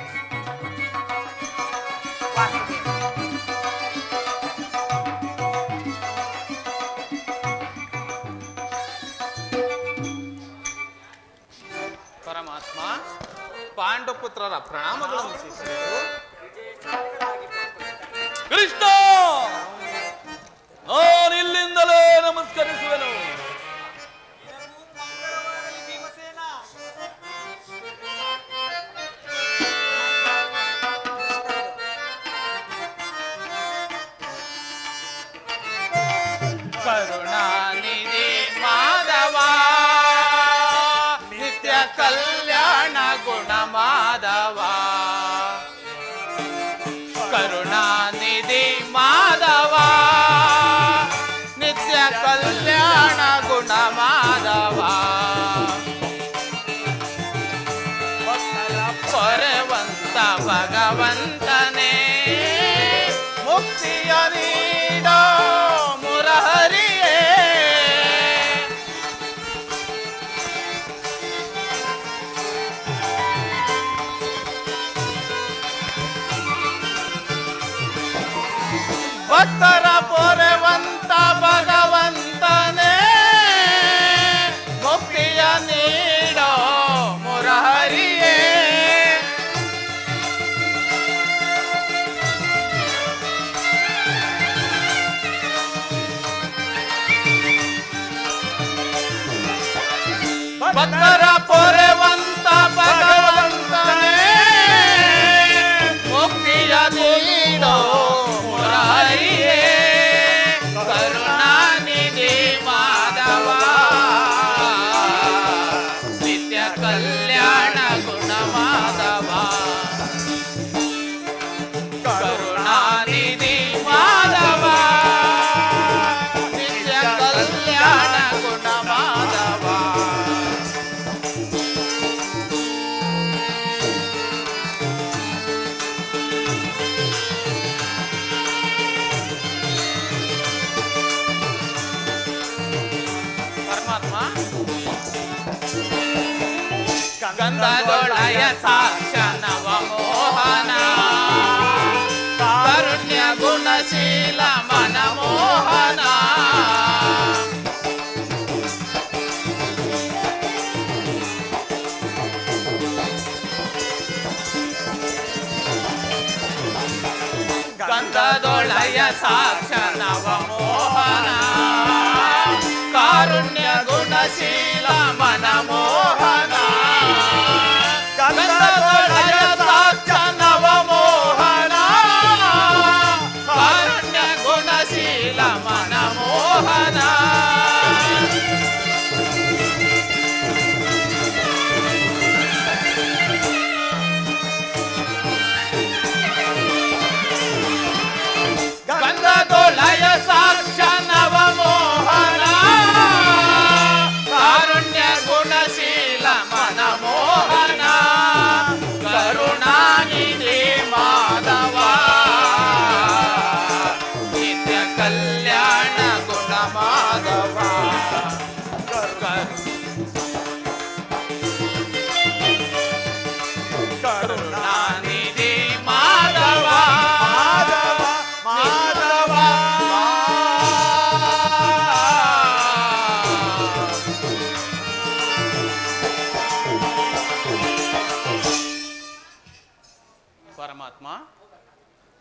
ವಾಸುದೇವ ಪರಮಾತ್ಮ ಪಾಂಡುಪುತ್ರರ ಪ್ರಣಾಮಗಳನ್ನು ಸ್ವೀಕರಿಸು ಕೃಷ್ಣ ನಾನಿಲ್ಲಿಂದಲೇ ನಮಸ್ಕರಿಸುವೆನು ಕರುಣಾನಿಧಿ ಮಾಧವ ನಿತ್ಯ ಕಲ್ಯಾಣ ಗುಣ ಮಾಧವ ಕರುಣಾನಿಧಿ ಮಾಧವ ನಿತ್ಯ ಕಲ್ಯಾಣ ಗುಣ ಮಾಧವ ಪೊರೆವಂತ ಭಗವಂತನೇ ಮುಕ್ತಿಯ ನೀಡೋ ಮುರಹರಿಯೇ ಭಕ್ತರ ಪೊರೆವಂತ ಭಗವಂತನೇ ಮುಕ್ತಿಯ ನೀಡೋ ಮುರಹರಿಯೇ ಭಕ್ತರ ಪೊರೆವಂತ ಭಗವಂತನೇ ಮುಕ್ತಿಯ ನೀಡೋ ಮುರಾರಿಯೇ ಕರುಣಾನಿಧಿ ಮಾಧವ ನಿತ್ಯ ಕಲ್ಯಾಣ ಗುಣ ಮಾಧವ ಕರುಣಾನಿಧಿ ಮಾಧವ ನಿತ್ಯ ಕಲ್ಯಾಣ ಗುಣ ಮಾಧವ ಪರಮಾತ್ಮ ಗಂಧದೊಳಯ ಸಾಕ್ಷ ನವ ಮೋಹನ ಕಾರುಣ್ಯ ಗುಣಶೀಲ ಮನ ಮೋಹನ ಗಂಧದೊಳಯ ಸಾಕ್ಷ ನವ ಮೋಹನ ಕಾರುಣ್ಯ ಗುಣಶೀಲ ಮನ ಮೋಹನ ಗಂಧದೊಳಯ ಸಾಕ್ಷ ನವ ಮೋಹನ ಕಾರುಣ್ಯ ಗುಣಶೀಲ ಮನ ಮೋಹನ ಗಂಧದೊಳಯ ಸಾಕ್ಷ ನವ ಮೋಹನ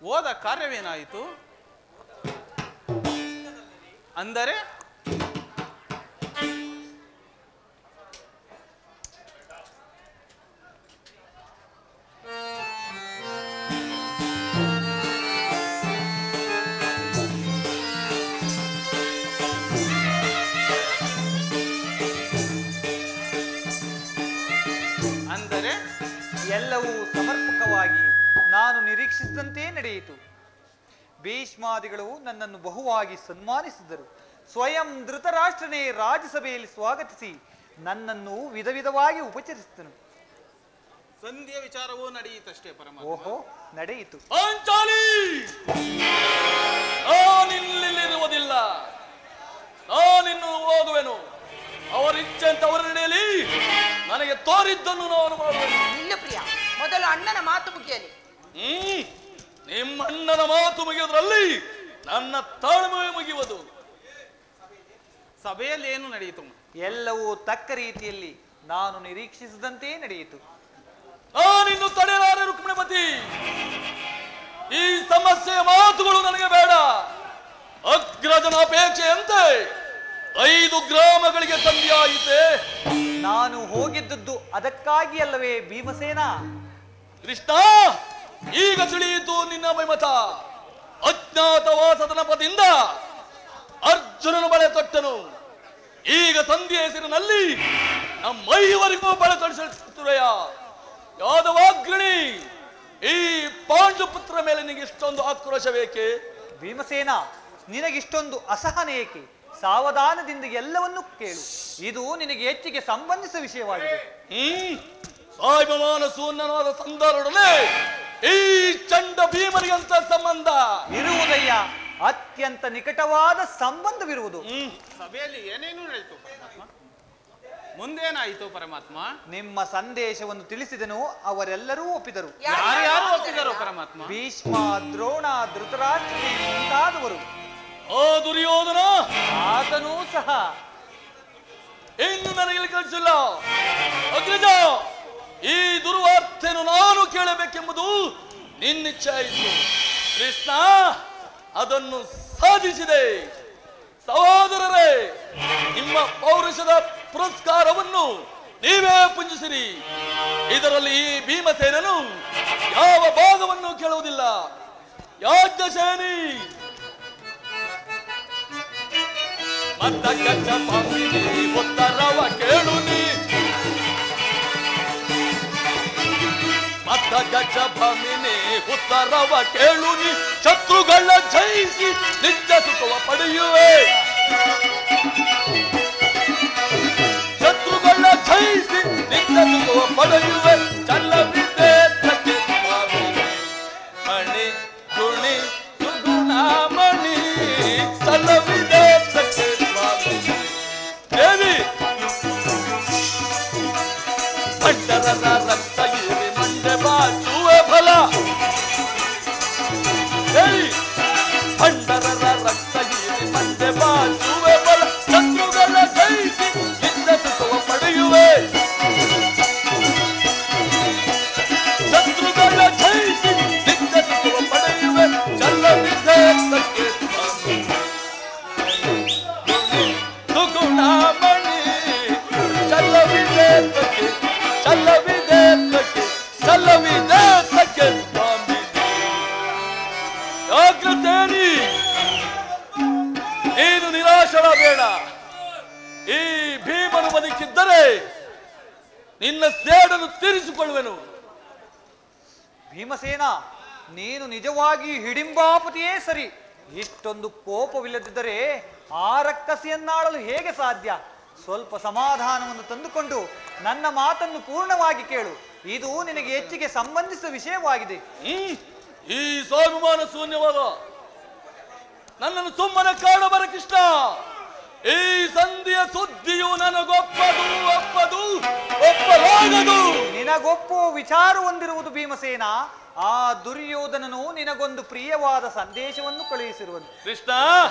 ಹೋದ ಕಾರ್ಯವೇನಾಯಿತು ಅಂದರೆ ಅಂದರೆ ಎಲ್ಲವೂ ಸಮರ್ಪಕವಾಗಿ ನಾನು ನಿರೀಕ್ಷಿಸಿದಂತೆ ನಡೆಯಿತು ಭೀಷ್ಮಾದಿಗಳು ನನ್ನನ್ನು ಬಹುವಾಗಿ ಸನ್ಮಾನಿಸಿದರು ಸ್ವಯಂ ಧೃತರಾಷ್ಟ್ರನೇ ರಾಜ್ಯಸಭೆಯಲ್ಲಿ ಸ್ವಾಗತಿಸಿ ನನ್ನನ್ನು ವಿಧ ವಿಧವಾಗಿ ಉಪಚರಿಸಿದನು ಸಂಧಿಯ ವಿಚಾರವೂ ನಡೆಯಿತಷ್ಟೇ ಪರಮಾತ್ಮ ಓಹೋ ನಡೆಯಿತು ಪಾಂಚಾಲಿ ನಾನಿಲ್ಲಿರುವುದಿಲ್ಲ ನಾನಿನ್ನು ಹೋಗುವೆನು ಅವರ ಇಚ್ಛೆ ಅಂತ ಅವರ ನಡೆಯಲಿ ನನಗೆ ತೋರಿದ್ದನ್ನು ನಾನು ಮಾಡುವೆನು ನಿಲ್ಲು ಪ್ರಿಯ ಮೊದಲು ಅಣ್ಣನ ಮಾತು ಮುಗಿಯಲಿ ಹ್ಮ್ ನಿಮ್ಮ ಅಣ್ಣನ ಮಾತು ಮುಗಿಯೋದ್ರಲ್ಲಿ ನನ್ನ ತಾಳ್ಮೆ ಮುಗಿಯುವುದು ಸಭೆಯಲ್ಲಿ ಏನು ನಡೆಯಿತು ಎಲ್ಲವೂ ತಕ್ಕ ರೀತಿಯಲ್ಲಿ ನಾನು ನಿರೀಕ್ಷಿಸಿದಂತೆ ನಡೆಯಿತು ನಾನಿನ್ನು ತಡೆಯಲಾರೆ ರುಕ್ಮಿಣಪತಿ ಈ ಸಮಸ್ಯೆಯ ಮಾತುಗಳು ನನಗೆ ಬೇಡ ಅಗ್ರಜನ ಅಪೇಕ್ಷೆಯಂತೆ ಐದು ಗ್ರಾಮಗಳಿಗೆ ಸಂಧಿಯಾಯಿತೆ ನಾನು ಹೋಗಿದ್ದದ್ದು ಅದಕ್ಕಾಗಿ ಅಲ್ಲವೇ ಭೀಮಸೇನ ಕೃಷ್ಣ ಈಗ ತಿಳಿಯಿತು ನಿನ್ನ ಮೈಮತ ಅಜ್ಞಾತವಾಸದ ನೆಪದಿಂದ ಅರ್ಜುನನು ಬಳೆ ತೊಟ್ಟನು ಈಗ ಸಂಧಿಯ ಹೆಸರಿನಲ್ಲಿ ನಮ್ಮೈವರಿಗೂ ಬಳೆ ತೊಡಿಸುತ್ತುರೆಯ ಯಾದವಾಗ್ರಣಿ ಈ ಪಾಂಡು ಪುತ್ರ ಮೇಲೆ ನಿನಗೆ ಇಷ್ಟೊಂದು ಆಕ್ರೋಶ ಬೇಕೆ ಭೀಮಸೇನ ನಿನಗಿಷ್ಟೊಂದು ಅಸಹನ ಏಕೆ ಸಾವಧಾನದಿಂದ ಎಲ್ಲವನ್ನೂ ಕೇಳು ಇದು ನಿನಗೆ ಹೆಚ್ಚಿಗೆ ಸಂಬಂಧಿಸಿದ ವಿಷಯವಾಗಿದೆ ಹ್ಮ್ ಸಾಯಿಬಮಾನ ಸೂನ್ಯನಾದ ಸಂದರೊಡನೆ ಈ ಚಂಡ ಭೀಮನಿಗಂತ ಸಂಬಂಧ ಇರುವುದಯ್ಯ ಅತ್ಯಂತ ನಿಕಟವಾದ ಸಂಬಂಧವಿರುವುದು ಹ್ಮ್ ಸಭೆಯಲ್ಲಿ ಏನೇನು ನಡೆಯಿತು ಪರಮಾತ್ಮ ಮುಂದೇನಾಯಿತು ಪರಮಾತ್ಮ ನಿಮ್ಮ ಸಂದೇಶವನ್ನು ತಿಳಿಸಿದನು ಅವರೆಲ್ಲರೂ ಒಪ್ಪಿದರು ಯಾರ್ಯಾರು ಒಪ್ಪಿದರು ಪರಮಾತ್ಮ ಭೀಷ್ಮ ದ್ರೋಣ ಧೃತರಾಷ್ಟ್ರ ಮುಂತಾದವರು ಆ ದುರ್ಯೋಧನ ಆತನೂ ಸಹ ಇನ್ನು ನನಗೆ ಇಲ್ಲಿ ಕಳಿಸಿಲ್ಲ ಅಗ್ರಜ ಈ ದುರ್ವಾರ್ತೆಯನ್ನು ನಾನು ಕೇಳಬೇಕೆಂಬುದು ನಿನ್ನಿಚ್ಛೆ ಆಯಿತು ಕೃಷ್ಣ ಅದನ್ನು ಸಾಧಿಸಿದೆ ಸಹೋದರರೇ ನಿಮ್ಮ ಪೌರುಷದ ಪುರಸ್ಕಾರವನ್ನು ನೀವೇ ಪುಂಜಿಸಿರಿ ಇದರಲ್ಲಿ ಈ ಭೀಮಸೇನನು ಯಾವ ಭಾಗವನ್ನು ಕೇಳುವುದಿಲ್ಲ ಯಾಜ್ಞಸೇನಿ ಮತ್ತ ಗಜ್ಜ ಪಾಪಿನಿ ಉತ್ತರವ ಕೇಳು ನೀ ಮತ್ತ ಗಜ್ಜ ಪಾಮಿನಿ ಉತ್ತರವ ಕೇಳು ನೀ ಶತ್ರುಗಳ ಜಯಿಸಿ ನಿತ್ಯ ಸುಖವ ಪಡೆಯುವೆ ಶತ್ರುಗಳ ಜಯಿಸಿ ನಿತ್ಯ ಸುಖವ ಪಡೆಯುವೆ ಚಲ್ಲವಿದೆ ತಕ್ಕೆ ಸ್ವಾಮಿನಿ. ಮಣಿ ಗುಣಿ ಸುಗುಣ ಮಣಿ ಚಲ್ಲವಿದೆ ತಕ್ಕೆ ಸ್ವಾಮಿನಿ. ದೇವಿ ಪಂಡರರ ರಕ್ತ ಇರಿ ಮಂಡೆ ಬಾಚುವೆ ಫಲ ಹೇಳಿ ಪಂಡರರ ರಕ್ತ ಇರಿ ಮಂಡೆ ಬಾಚುವೆ ಫಲ ಶತ್ರುಗಳ ಜಯಿಸಿ ನಿನ್ನ ಸುಖವ ಪಡೆಯುವೆ ಶತ್ರುಗಳ ಜಯಿಸಿ ನಿನ್ನ ಸುಖವ ಪಡೆಯುವೆ ಚಲ್ಲವಿದೆ ತಕ್ಕೆ ಸುಗುಣಮಣಿ ಚಲ್ಲವಿದೆ ತಕ್ಕೆ ಚಲ್ಲವಿದೆ ತಕ್ಕೆ ಚಲ್ಲವಿದೆ ತಕ್ಕೆ ಸ್ವಾಮಿ ಜಾಗ್ರತೇನಿ ನೀನು ನಿರಾಶರಾಗಬೇಡ ಈ ಭೀಮನು ಬದುಕಿದ್ದರೆ ನಿನ್ನ ಸೇಡನ್ನು ತೀರಿಸಿಕೊಳ್ಳುವೆನು ಭೀಮಸೇನ ನೀನು ನಿಜವಾಗಿ ಹಿಡಿಂಬಾಪತಿಯೇ ಸರಿ ಇಷ್ಟೊಂದು ಕೋಪವಿಲ್ಲದಿದ್ದರೆ ಆ ರಕ್ಕಸಿಯನ್ನಾಳಲು ಹೇಗೆ ಸಾಧ್ಯ ಸ್ವಲ್ಪ ಸಮಾಧಾನವನ್ನು ತಂದುಕೊಂಡು ನನ್ನ ಮಾತನ್ನು ಪೂರ್ಣವಾಗಿ ಕೇಳು ಇದು ನಿನಗೆ ಹೆಚ್ಚಿಗೆ ಸಂಬಂಧಿಸಿದ ವಿಷಯವಾಗಿದೆ ಹ್ಮ್ ಈ ಸ್ವಾಭಿಮಾನ ಶೂನ್ಯವಾದ ನನ್ನನ್ನು ಸುಮ್ಮನೆ ಕಾಡಬರ ಕೃಷ್ಣ ಈ ಸಂಧಿಯ ಸುದ್ದಿಯು ನನಗೊಪ್ಪದು ಒಪ್ಪದು ಒಪ್ಪಲಾಗದು ನಿನಗೊಪ್ಪುವ ವಿಚಾರ ಹೊಂದಿರುವುದು ಭೀಮಸೇನ ಆ ದುರ್ಯೋಧನನು ನಿನಗೊಂದು ಪ್ರಿಯವಾದ ಸಂದೇಶವನ್ನು ಕಳುಹಿಸಿರುವನು ಕೃಷ್ಣ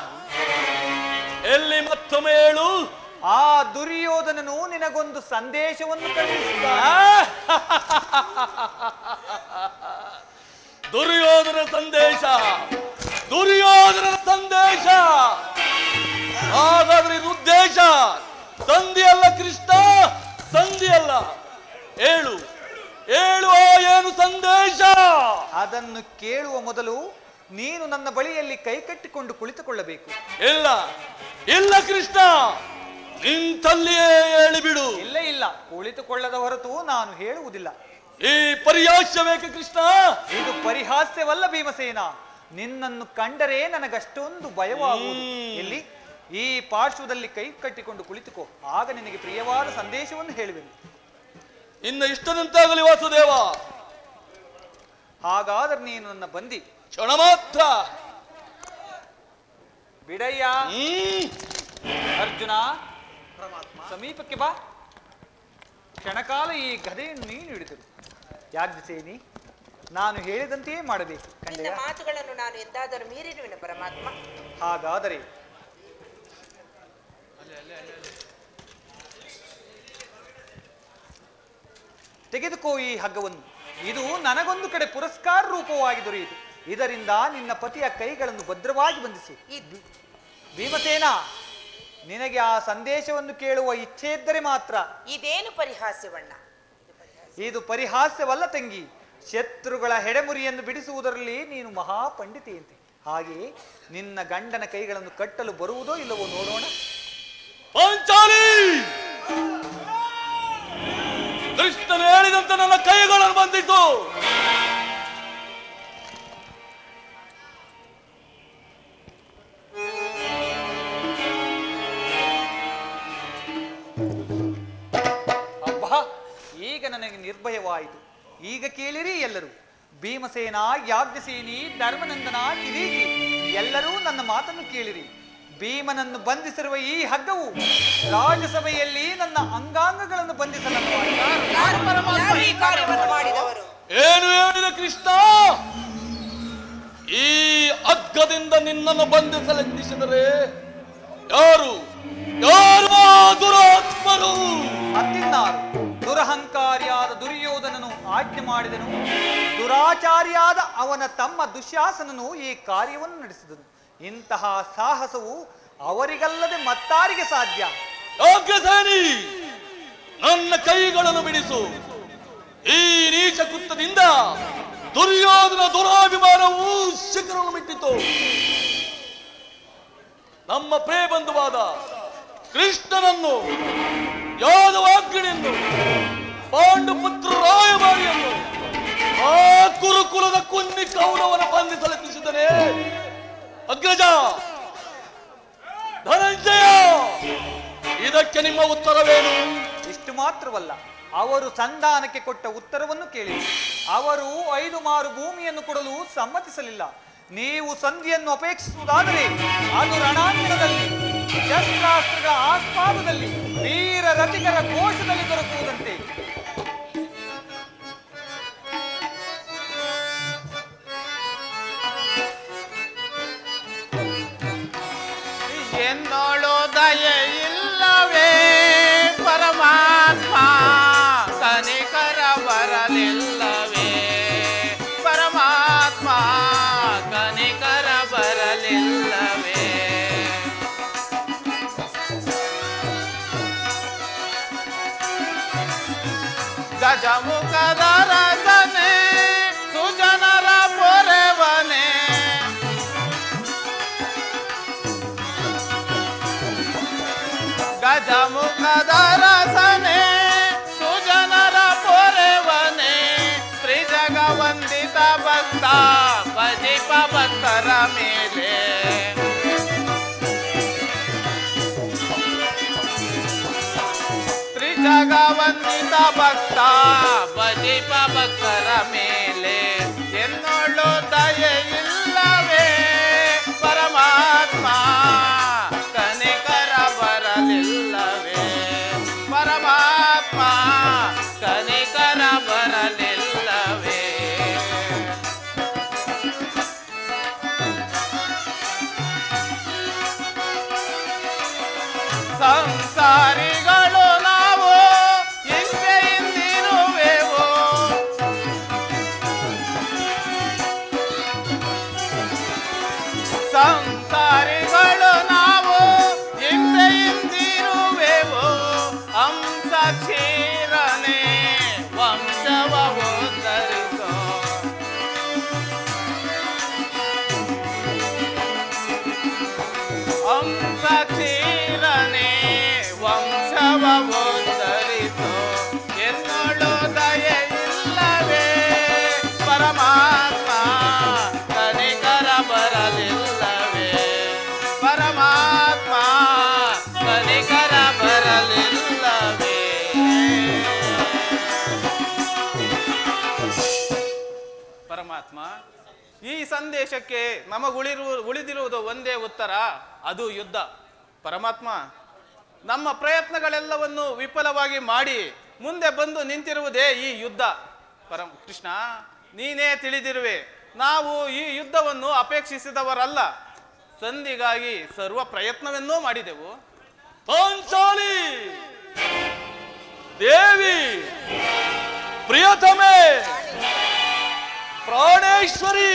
ಎಲ್ಲಿ ಮತ್ತೊಮ್ಮೆ ಹೇಳು ಆ ದುರ್ಯೋಧನನು ನಿನಗೊಂದು ಸಂದೇಶವನ್ನು ಕಳುಹಿಸಿದ ದುರ್ಯೋಧನ ಸಂದೇಶ ಸಂದೇಶ ದುರ್ಯೋಧನನ ಸಂದೇಶ ಹಾಗಾದ್ರೆ ಇದು ಉದ್ದೇಶ ಸಂಧಿ ಅಲ್ಲ ಕೃಷ್ಣ ಸಂಧಿ ಅಲ್ಲ ಹೇಳು ಹೇಳು ಆ ಏನು ಸಂದೇಶ ಅದನ್ನು ಕೇಳುವ ಮೊದಲು ನೀನು ನನ್ನ ಬಳಿಯಲ್ಲಿ ಕೈಕಟ್ಟಿಕೊಂಡು ಕುಳಿತುಕೊಳ್ಳಬೇಕು ಇಲ್ಲ ಇಲ್ಲ ಕೃಷ್ಣ ನಿಂತಲ್ಲಿಯೇ ಹೇಳಿಬಿಡು ಇಲ್ಲ ಇಲ್ಲ ಕುಳಿತುಕೊಳ್ಳದ ಹೊರತು ನಾನು ಹೇಳುವುದಿಲ್ಲ ಈ ಪರ್ಯಾಸ ಬೇಕು ಕೃಷ್ಣ ಇದು ಪರಿಹಾಸ್ಯವಲ್ಲ ಭೀಮಸೇನ ನಿನ್ನನ್ನು ಕಂಡರೆ ನನಗಷ್ಟೊಂದು ಭಯವಾಗುವುದು ಹ್ಮ್. ಎಲ್ಲಿ ಈ ಪಾರ್ಶ್ವದಲ್ಲಿ ಕೈ ಕಟ್ಟಿಕೊಂಡು ಕುಳಿತುಕೋ ಆಗ ನಿನಗೆ ಪ್ರಿಯವಾದ ಸಂದೇಶವನ್ನು ಹೇಳುವೆನು ಇನ್ನು ಇಷ್ಟದಂತಾಗಲಿ ವಾಸುದೇವ ಹಾಗಾದ್ರೆ ನೀನು ನನ್ನ ಬಂದಿ ಕ್ಷಣ ಮಾತ್ರ ಬಿಡಯ್ಯ ಹ್ಮ್ ಅರ್ಜುನ ಸಮೀಪಕ್ಕೆ ಬಾ ಕ್ಷಣಕಾಲ ಈ ಗದೆಯನ್ನು ನೀನು ಹಿಡಿದರು ಯಾಜ್ಞಸೇನಿ ನಾನು ಹೇಳಿದಂತೆಯೇ ಮಾಡಬೇಕು ನಿನ್ನ ಕಂಡೆಯ ಮಾತುಗಳನ್ನು ನಾನು ಎಂದಾದರೂ ಮೀರಿರುವೆನು ಪರಮಾತ್ಮ ಹಾಗಾದರೆ ತೆಗೆದುಕೋ ಈ ಹಗ್ಗವನ್ನು ಇದು ನನಗೊಂದು ಕಡೆ ಪುರಸ್ಕಾರ ರೂಪವಾಗಿ ದೊರೆಯಿತು ಇದರಿಂದ ನಿನ್ನ ಪತಿಯ ಕೈಗಳನ್ನು ಭದ್ರವಾಗಿ ಬಂಧಿಸು ಇದು ಭೀಮಸೇನ ನಿನಗೆ ಆ ಸಂದೇಶವನ್ನು ಕೇಳುವ ಇಚ್ಛೆ ಇದ್ದರೆ ಮಾತ್ರ ಇದೇನು ಪರಿಹಾಸ್ಯವಣ್ಣ ಇದು ಪರಿಹಾಸ್ಯವಲ್ಲ ತಂಗಿ ಶತ್ರುಗಳ ಹೆಡೆಮುರಿಯನ್ನು ಬಿಡಿಸುವುದರಲ್ಲಿ ನೀನು ಮಹಾಪಂಡಿತೆಯಂತೆ ಹಾಗೆಯೇ ನಿನ್ನ ಗಂಡನ ಕೈಗಳನ್ನು ಕಟ್ಟಲು ಬರುವುದೋ ಇಲ್ಲವೋ ನೋಡೋಣ ಪಾಂಚಾಲಿ ಕೃಷ್ಣನು ಹೇಳಿದಂತೆ ನನ್ನ ಕೈಗಳನ್ನು ಬಂಧಿಸು ಅಬ್ಬಾ ಈಗ ನನಗೆ ನಿರ್ಭಯವಾಯಿತು ಈಗ ಕೇಳಿರಿ ಎಲ್ಲರೂ ಭೀಮಸೇನ ಯಾಜ್ಞಸೇನಿ ಧರ್ಮನಂದನ ಕಿರೀಟಿ ಎಲ್ಲರೂ ನನ್ನ ಮಾತನ್ನು ಕೇಳಿರಿ ಭೀಮನನ್ನು ಬಂಧಿಸಿರುವ ಈ ಹಗ್ಗವು ರಾಜಸಭೆಯಲ್ಲಿ ನನ್ನ ಅಂಗಾಂಗಗಳನ್ನು ಬಂಧಿಸಲನ್ನು ಯಾರು ಈ ಕಾರ್ಯವನ್ನು ಮಾಡಿದವರು ಏನು ಹೇಳಿದ ಕೃಷ್ಣ ಈ ಹಗ್ಗದಿಂದ ನಿನ್ನನ್ನು ಬಂಧಿಸಲೆಂದಿಸಿದರೆ ಯಾರು ಯಾರು ಆ ದುರಾತ್ಮರು ಮತ್ತಿನ್ನಾರು ದುರಹಂಕಾರಿಯಾದ ದುರ್ಯೋಧನನು ಆಜ್ಞೆ ಮಾಡಿದನು ದುರಾಚಾರಿಯಾದ ಅವನ ತಮ್ಮ ದುಶ್ಯಾಸನನು ಈ ಕಾರ್ಯವನ್ನು ನಡೆಸಿದನು ಇಂತಹ ಸಾಹಸವು ಅವರಿಗಲ್ಲದೆ ಮತ್ತಾರಿಗೆ ಸಾಧ್ಯ ಯಾಜ್ಞಸೇನಿ ನನ್ನ ಕೈಗಳನ್ನು ಬಿಡಿಸು ಈ ನೀಚ ಕೃತ್ಯದಿಂದ ದುರ್ಯೋಧನ ದುರಾಭಿಮಾನವು ಶಿಖರವನ್ನು ಮಿಟ್ಟಿತು ನಮ್ಮ ಪ್ರೇಬಂಧುವಾದ ಕೃಷ್ಣನನ್ನು ಯಾದವಾಗ್ನಿಯನ್ನು ಪಾಂಡುಪುತ್ರ ರಾಯಭಾರಿಯನ್ನು ಆ ಕುರುಕುಲದ ಕುನ್ನಿ ಕೌರವನ ಬಂಧಿಸಲೆತ್ತಿಸಿದನೆ ಅಗ್ರಜ ಧನಂಜಯ ಇದಕ್ಕೆ ನಿಮ್ಮ ಉತ್ತರವೇನು ಇಷ್ಟು ಮಾತ್ರವಲ್ಲ ಅವರು ಸಂಧಾನಕ್ಕೆ ಕೊಟ್ಟ ಉತ್ತರವನ್ನು ಕೇಳಿ ಅವರು ಐದು ಮಾರು ಭೂಮಿಯನ್ನು ಕೊಡಲು ಸಮ್ಮತಿಸಲಿಲ್ಲ ನೀವು ಸಂಧಿಯನ್ನು ಅಪೇಕ್ಷಿಸುವುದಾದರೆ ಅದು ರಣಾಂಗಣದಲ್ಲಿ ಶಸ್ತ್ರಾಸ್ತ್ರಗಳ ಆಸ್ಪಾದದಲ್ಲಿ ವೀರ ರಥಿಕರ ಕೋಶದಲ್ಲಿ ದೊರಕುವುದಂತೆ എന്നോಳು ದಯೆ ಇಲ್ಲವೇ ಪರಮಾತ್ಮ ಕನಿಕರ ಬರಲಿಲ್ಲವೇ ಪರಮಾತ್ಮ ಕನಿಕರ ಬರಲಿಲ್ಲವೇ ಗಜಮುಖದ ರಸನೆ ಸುಜನರ ಪೊರೆವನೆ ಗಜಮುಖದ ರಸನೆ ಸುಜನರ ಪೊರೆವನೆ ತ್ರಿಜಗ ವಂದಿತ ಭಕ್ತ ಭಜಿಪ ಭಕ್ತರ ಮೇಲೆ ತ್ರಿಜಗ ವಂದಿತ ಭಕ್ತ ಭಜಿಪ ಭಕ್ತರ ಮೇಲೆ ಎನ್ನೊಳ್ಳು ದಯೆ ಇಲ್ಲವೇ ಪರಮಾತ್ಮ ಕನಿಕರ ಬರಲಿಲ್ಲವೇ ಪರಮಾತ್ಮ ಕನಿಕರ ಬರಲಿಲ್ಲವೇ ಸಂಸಾರಿಗಳು ನಾವು ಹಿಂದೆಯಿಂದಿರುವೆವು ಕ್ಷೀರನೆ ವಂಶವ ಉದ್ಧರಿಸೋ ಹಂಸ ಕ್ಷೀರನೆ ವಂಶವ ಉದ್ಧರಿಸೋ ಎನ್ನೋಳು ದಯೆ ಇಲ್ಲವೇ ಪರಮಾತ್ಮ ಕನಿಕರ ಬರಲಿಲ್ಲವೇ ಪರಮಾತ್ಮ ಕನಿಕರ ಬರಲಿಲ್ಲವೇ ಪರಮಾತ್ಮ ಈ ಸಂದೇಶಕ್ಕೆ ನಮಗುಳಿರು ಉಳಿದಿರುವುದು ಒಂದೇ ಉತ್ತರ ಅದು ಯುದ್ಧ ಪರಮಾತ್ಮ ನಮ್ಮ ಪ್ರಯತ್ನಗಳೆಲ್ಲವನ್ನು ವಿಫಲವಾಗಿ ಮಾಡಿ ಮುಂದೆ ಬಂದು ನಿಂತಿರುವುದೇ ಈ ಯುದ್ಧ ಪರಮ ಕೃಷ್ಣ ನೀನೇ ತಿಳಿದಿರುವೆ ನಾವು ಈ ಯುದ್ಧವನ್ನು ಅಪೇಕ್ಷಿಸಿದವರಲ್ಲ ಸಂಧಿಗಾಗಿ ಸರ್ವ ಪ್ರಯತ್ನವನ್ನೂ ಮಾಡಿದೆವು ಪಾಂಚಾಲಿ ದೇವಿ ಪ್ರಿಯತಮೆ ಪ್ರಾಣೇಶ್ವರಿ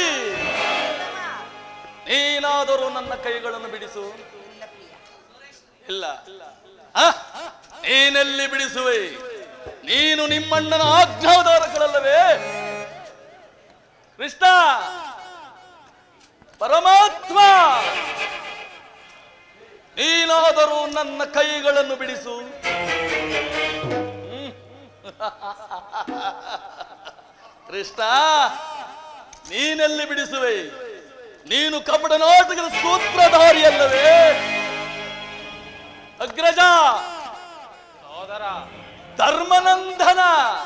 ನೀನಾದರೂ ನನ್ನ ಕೈಗಳನ್ನು ಬಿಡಿಸು ಇಲ್ಲ ಆ? ನೀನೆಲ್ಲಿ ಬಿಡಿಸುವೆ ನೀನು ನಿಮ್ಮಣ್ಣನ ಆಜ್ಞಾಧಾರಗಳಲ್ಲವೇ ಕೃಷ್ಣ ಪರಮಾತ್ಮ ನೀನಾದರೂ ನನ್ನ ಕೈಗಳನ್ನು ಬಿಡಿಸು ಹ್ಮ್. ಕೃಷ್ಣ ನೀನೆಲ್ಲಿ ಬಿಡಿಸುವೆ ನೀನು ಕಪಟ ನಾಟಕದ ಸೂತ್ರಧಾರಿಯಲ್ಲವೇ ಅಗ್ರಜ ಸಹೋದರ ಧರ್ಮನಂದನ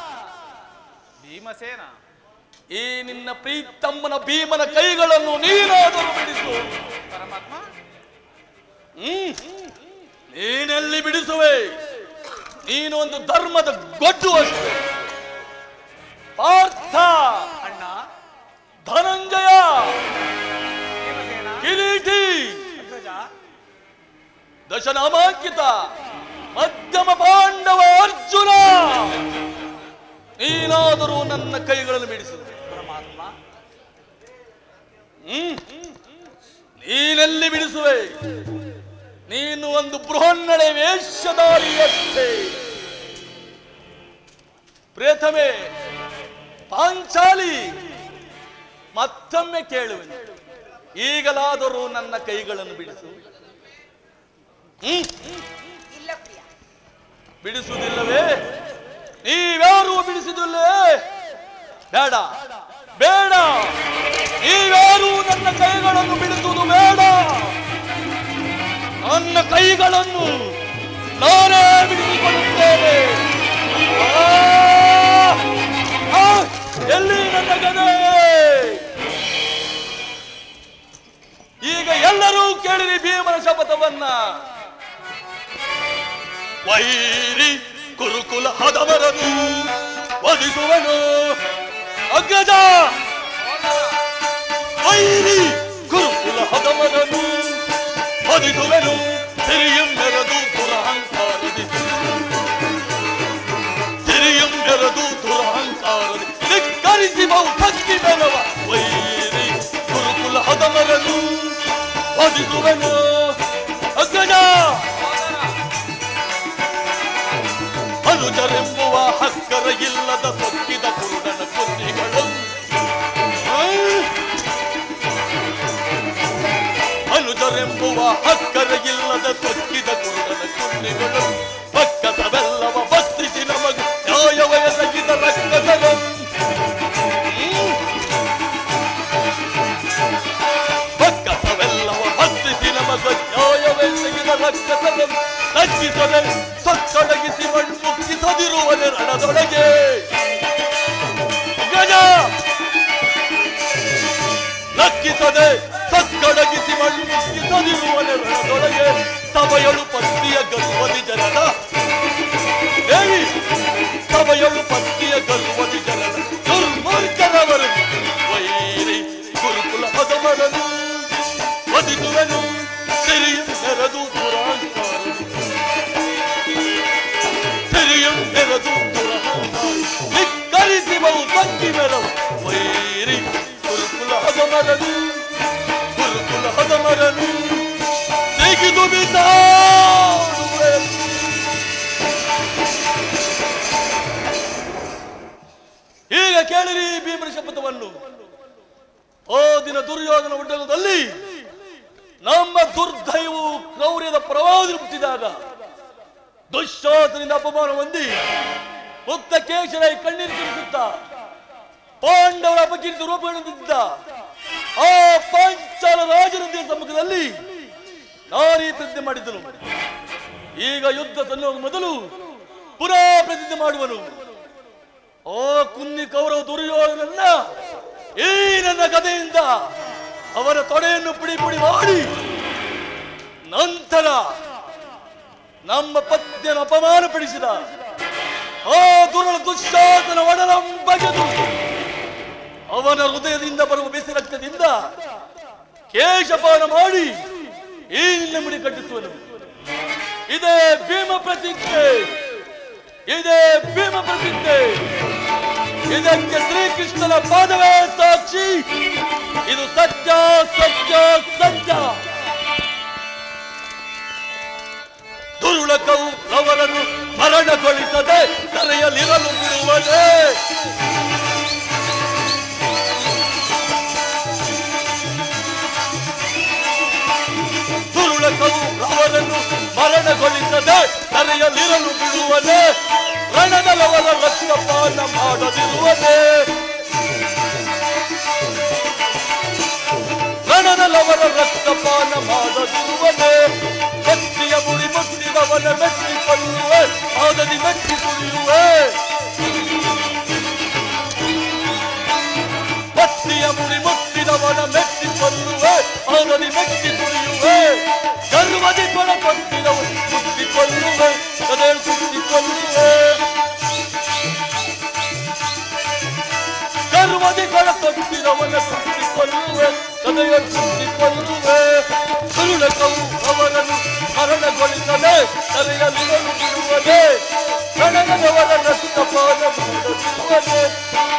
ಭೀಮಸೇನ ಈ ನಿನ್ನ ಪ್ರೀತಮ್ಮನ ಭೀಮನ ಕೈಗಳನ್ನು ನೀನಾದರೂ ಬಿಡಿಸು ಪರಮಾತ್ಮ ಹ್ಮ್ ನೀನೆಲ್ಲಿ ಬಿಡಿಸುವೆ ನೀನು ಒಂದು ಧರ್ಮದ ಗೊಡ್ಡು ಅಷ್ಟೇ ಪಾರ್ಥ ಅಣ್ಣ ಧನಂಜಯ ಭೀಮಸೇನ ಕಿರೀಟಿ ಅಗ್ರಜ ದಶನಾಮಾಂಕಿತ ಮಧ್ಯಮ ಪಾಂಡವ ಅರ್ಜುನ ನೀನಾದರೂ ನನ್ನ ಕೈಗಳನ್ನು ಬಿಡಿಸು ಪರಮಾತ್ಮ ಹ್ಮ್ ನೀನೆಲ್ಲಿ ಬಿಡಿಸುವೆ ನೀನು ಒಂದು ಬೃಹನ್ನಳೆ ವೇಷಧಾರಿಯಷ್ಟೇ ಪ್ರೇತಮೆ ಪಾಂಚಾಲಿ ಮತ್ತೊಮ್ಮೆ ಕೇಳುವೆನು ಈಗಲಾದರೂ ನನ್ನ ಕೈಗಳನ್ನು ಬಿಡಿಸು ಹ್ಮ್ ಇಲ್ಲ ಪ್ರಿಯ ಬಿಡಿಸುವುದಿಲ್ಲವೇ ನೀವ್ಯಾರೂ ಬಿಡಿಸುವುದಿಲ್ಲೇ ಬೇಡ ಬೇಡ ನೀವ್ಯಾರೂ ನನ್ನ ಕೈಗಳನ್ನು ಬಿಡಿಸುವುದು ಬೇಡ ನನ್ನ ಕೈಗಳನ್ನು ನಾನೇ ಬಿಡಿಸಿಕೊಳ್ಳುತ್ತೇನೆ ಆ! ಆ! ಎಲ್ಲಿ ನನ್ನ ಗದೆ ಈಗ ಎಲ್ಲರೂ ಕೇಳಿರಿ ಭೀಮನ ಶಪಥವನ್ನ ವೈರಿ ಕುರುಕುಲ ಹದಮರನು ವಧಿಸುವನು ಅಗ್ರಜ ವೈರಿ ಕುರುಕುಲ ಹದಮರನು ವಧಿಸುವೆನು ಸಿರಿಯಂ ಬೆರೆದು ದುರಹಂಕಾರದಿ ಸಿರಿಯಂ ಬೆರೆದು ದುರಹಂಕಾರದಿ ಧಿಕ್ಕರಿಸಿ ಬಹುಕತ್ತಿ ಬೆನವ ವೈರಿ ಕುರುಕುಲ ಹದಮರನು ವಧಿಸುವೆನು ಅಗ್ರಜ ಅನುಜರೆಂಬುವ ಹಕ್ಕರ ಇಲ್ಲದ ಸೊಕ್ಕಿದ ಕುರುಡನ ಕುನ್ನಿಗಳು ಅನುಜರೆಂಬುವ ಹಕ್ಕರ ಇಲ್ಲದ ಸೊಕ್ಕಿದ ಕುರುಡನ ಕುನ್ನಿಗಳು ಪಕ್ಕದವೆಲ್ಲವ ಭಕ್ತಿಸಿ ನಮಗ ನ್ಯಾಯವಯಸಗಿದ ರಕ್ತದರಂ ಪಕ್ಕದವೆಲ್ಲವ ಭಕ್ತಿಸಿ ನಮಗ ನ್ಯಾಯವಯಸಗಿದ ರಕ್ತದರಂ ನಚ್ಚಿಸದೆ ಸೊಕ್ಕಡಗಿಸಿ ಮಣ್ಣುಕ್ಕಿಸದಿರುವನೆ ರಣದೊಳಗೆ ಗಜ ಲಕ್ಕಿಸದೆ ಸಕ್ಕಡಗಿಸಿ ಮಣ್ಣುಕ್ಕಿಸದಿರುವನೆ ರಣದೊಳಗೆ ಸಭೆಯಳು ಪತ್ನಿಯ ಗರ್ವದಿ ಜನದ ದೇವಿ ಸಭೆಯಳು ಪತ್ನಿಯ ಗರ್ವದಿ ಜನದ ದುರ್ಮಾರ್ಗರವರು ವೈರಿ ಗುರುಕುಲ ಪದಮರನು ವಧಿಸುವನು ಸಿರಿಯ ನೆರೆದು ದುರಾಂಕಾರನು ಸಿರಿಯಂ ನೆರೆದು ದುರಹಂಕಾರನು ಕೇಳಿರಿ ಭೀಮನ ಶಪಥವನ್ನು ಓ ದಿನ ದುರ್ಯೋಧನ ಉಡ್ಡಲದಲ್ಲಿ ನಮ್ಮ ದುರ್ದೈವು ಕ್ರೌರ್ಯದ ಪ್ರವಾಹದಲ್ಲಿ ಹುಟ್ಟಿದಾಗ ದುಶ್ಶಾಸನಿಂದ ಅಪಮಾನ ಹೊಂದಿ ಮುಕ್ತ ಕೇಶರ ಕಣ್ಣೀರು ಸುರಿಸುತ್ತ ಪಾಂಡವರ ಅಪಕೀರ್ತಿ ರೂಪಗೊಳ್ಳುತ್ತಿದ್ದ ಆ ಪಾಂಚಾಲ ರಾಜನಂದಿಯ ಸಮ್ಮುಖದಲ್ಲಿ ನಾನೀ ಪ್ರತಿಜ್ಞೆ ಮಾಡಿದ್ದನು ಈಗ ಯುದ್ಧ ಸಲ್ಲುವ ಮೊದಲು ಪುನಃ ಪ್ರತಿಜ್ಞೆ ಮಾಡುವನು ಓ ಕುನ್ನಿ ಕೌರವ ದುರ್ಯೋಧನನ್ನ ಈ ನನ್ನ ಕಥೆಯಿಂದ ಅವರ ತೊಡೆಯನ್ನು ಪುಡಿ ಪುಡಿ ಮಾಡಿ ನಂತರ ನಮ್ಮ ಪತ್ನಿಯನ್ನು ಅಪಮಾನಪಡಿಸಿದ ಆ ದುರಳ ದುಶ್ಶಾಸನ ಒಡಲಂ ಬಗೆದು ಅವನ ಹೃದಯದಿಂದ ಬರುವ ಬಿಸಿ ರಕ್ತದಿಂದ ಕೇಶಪಾನ ಮಾಡಿ ಈ ನಿನ್ನ ಮುಡಿ ಕಟ್ಟಿಸುವನು ಇದೇ ಭೀಮ ಪ್ರತಿಜ್ಞೆ ಇದೇ ಭೀಮ ಪ್ರತಿಜ್ಞೆ ಇದಕ್ಕೆ ಶ್ರೀಕೃಷ್ಣನ ಪಾದವೇ ಸಾಕ್ಷಿ ಇದು ಸತ್ಯ ಸತ್ಯ ಸತ್ಯ ದುರುಳಕವು ಅವರನ್ನು ಮರಣಗೊಳಿಸದೆ ಕರೆಯಲಿರಲು ಬಿಡುವದೇ ದುರುಳಕವು ಅವರನ್ನು ಮರಣಗೊಳಿಸದೆ ಕರೆಯಲಿರಲು ಬಿಡುವನೇ ರಣದಲವರ ರಕ್ತಪಾನ ಮಾಡದಿರುವನೇ ರಣದಲವರ ರಕ್ತಪಾನ ಮಾಡದಿರುವನೇ ಭಕ್ತಿಯ ಮುಡಿ ಮುಟ್ಟಿದವನ ಮೆಚ್ಚಿಕೊಳ್ಳುವೆ ಆದದಿ ಮೆಚ್ಚಿ ಕುಡಿಯುವೆ ಭಕ್ತಿಯ ಮುಡಿ ಮುಟ್ಟಿದವನ ಮೆಚ್ಚಿಕೊಳ್ಳುವೆ ಆದದಿ ಮೆಚ್ಚಿ ಕುಡಿಯುವೆ ಗರ್ವದಿ ಕೊಡ ಕೊಟ್ಟಿದವ ಮುಟ್ಟಿಕೊಳ್ಳುವೆ ಅದೇ ಸುತ್ತಿಕೊಳ್ಳುವೆ ಗರ್ವದಿ ಕೊಡ ಕೊಟ್ಟಿದವನ ಸುತ್ತಿಕೊಳ್ಳುವೆ ಹೃದಯ ಸುತ್ತಿಕೊಳ್ಳುವೆ ಸುರುಳಕವು ಅವರನ್ನು ಮರಣಗೊಳಿಸದೆ ತಲೆಯಲ್ಲಿರಲು ಬಿಡುವದೆ ಕಣಗದವರ ರಕ್ತಪಾನ ಮಾಡದಿರುವದೆ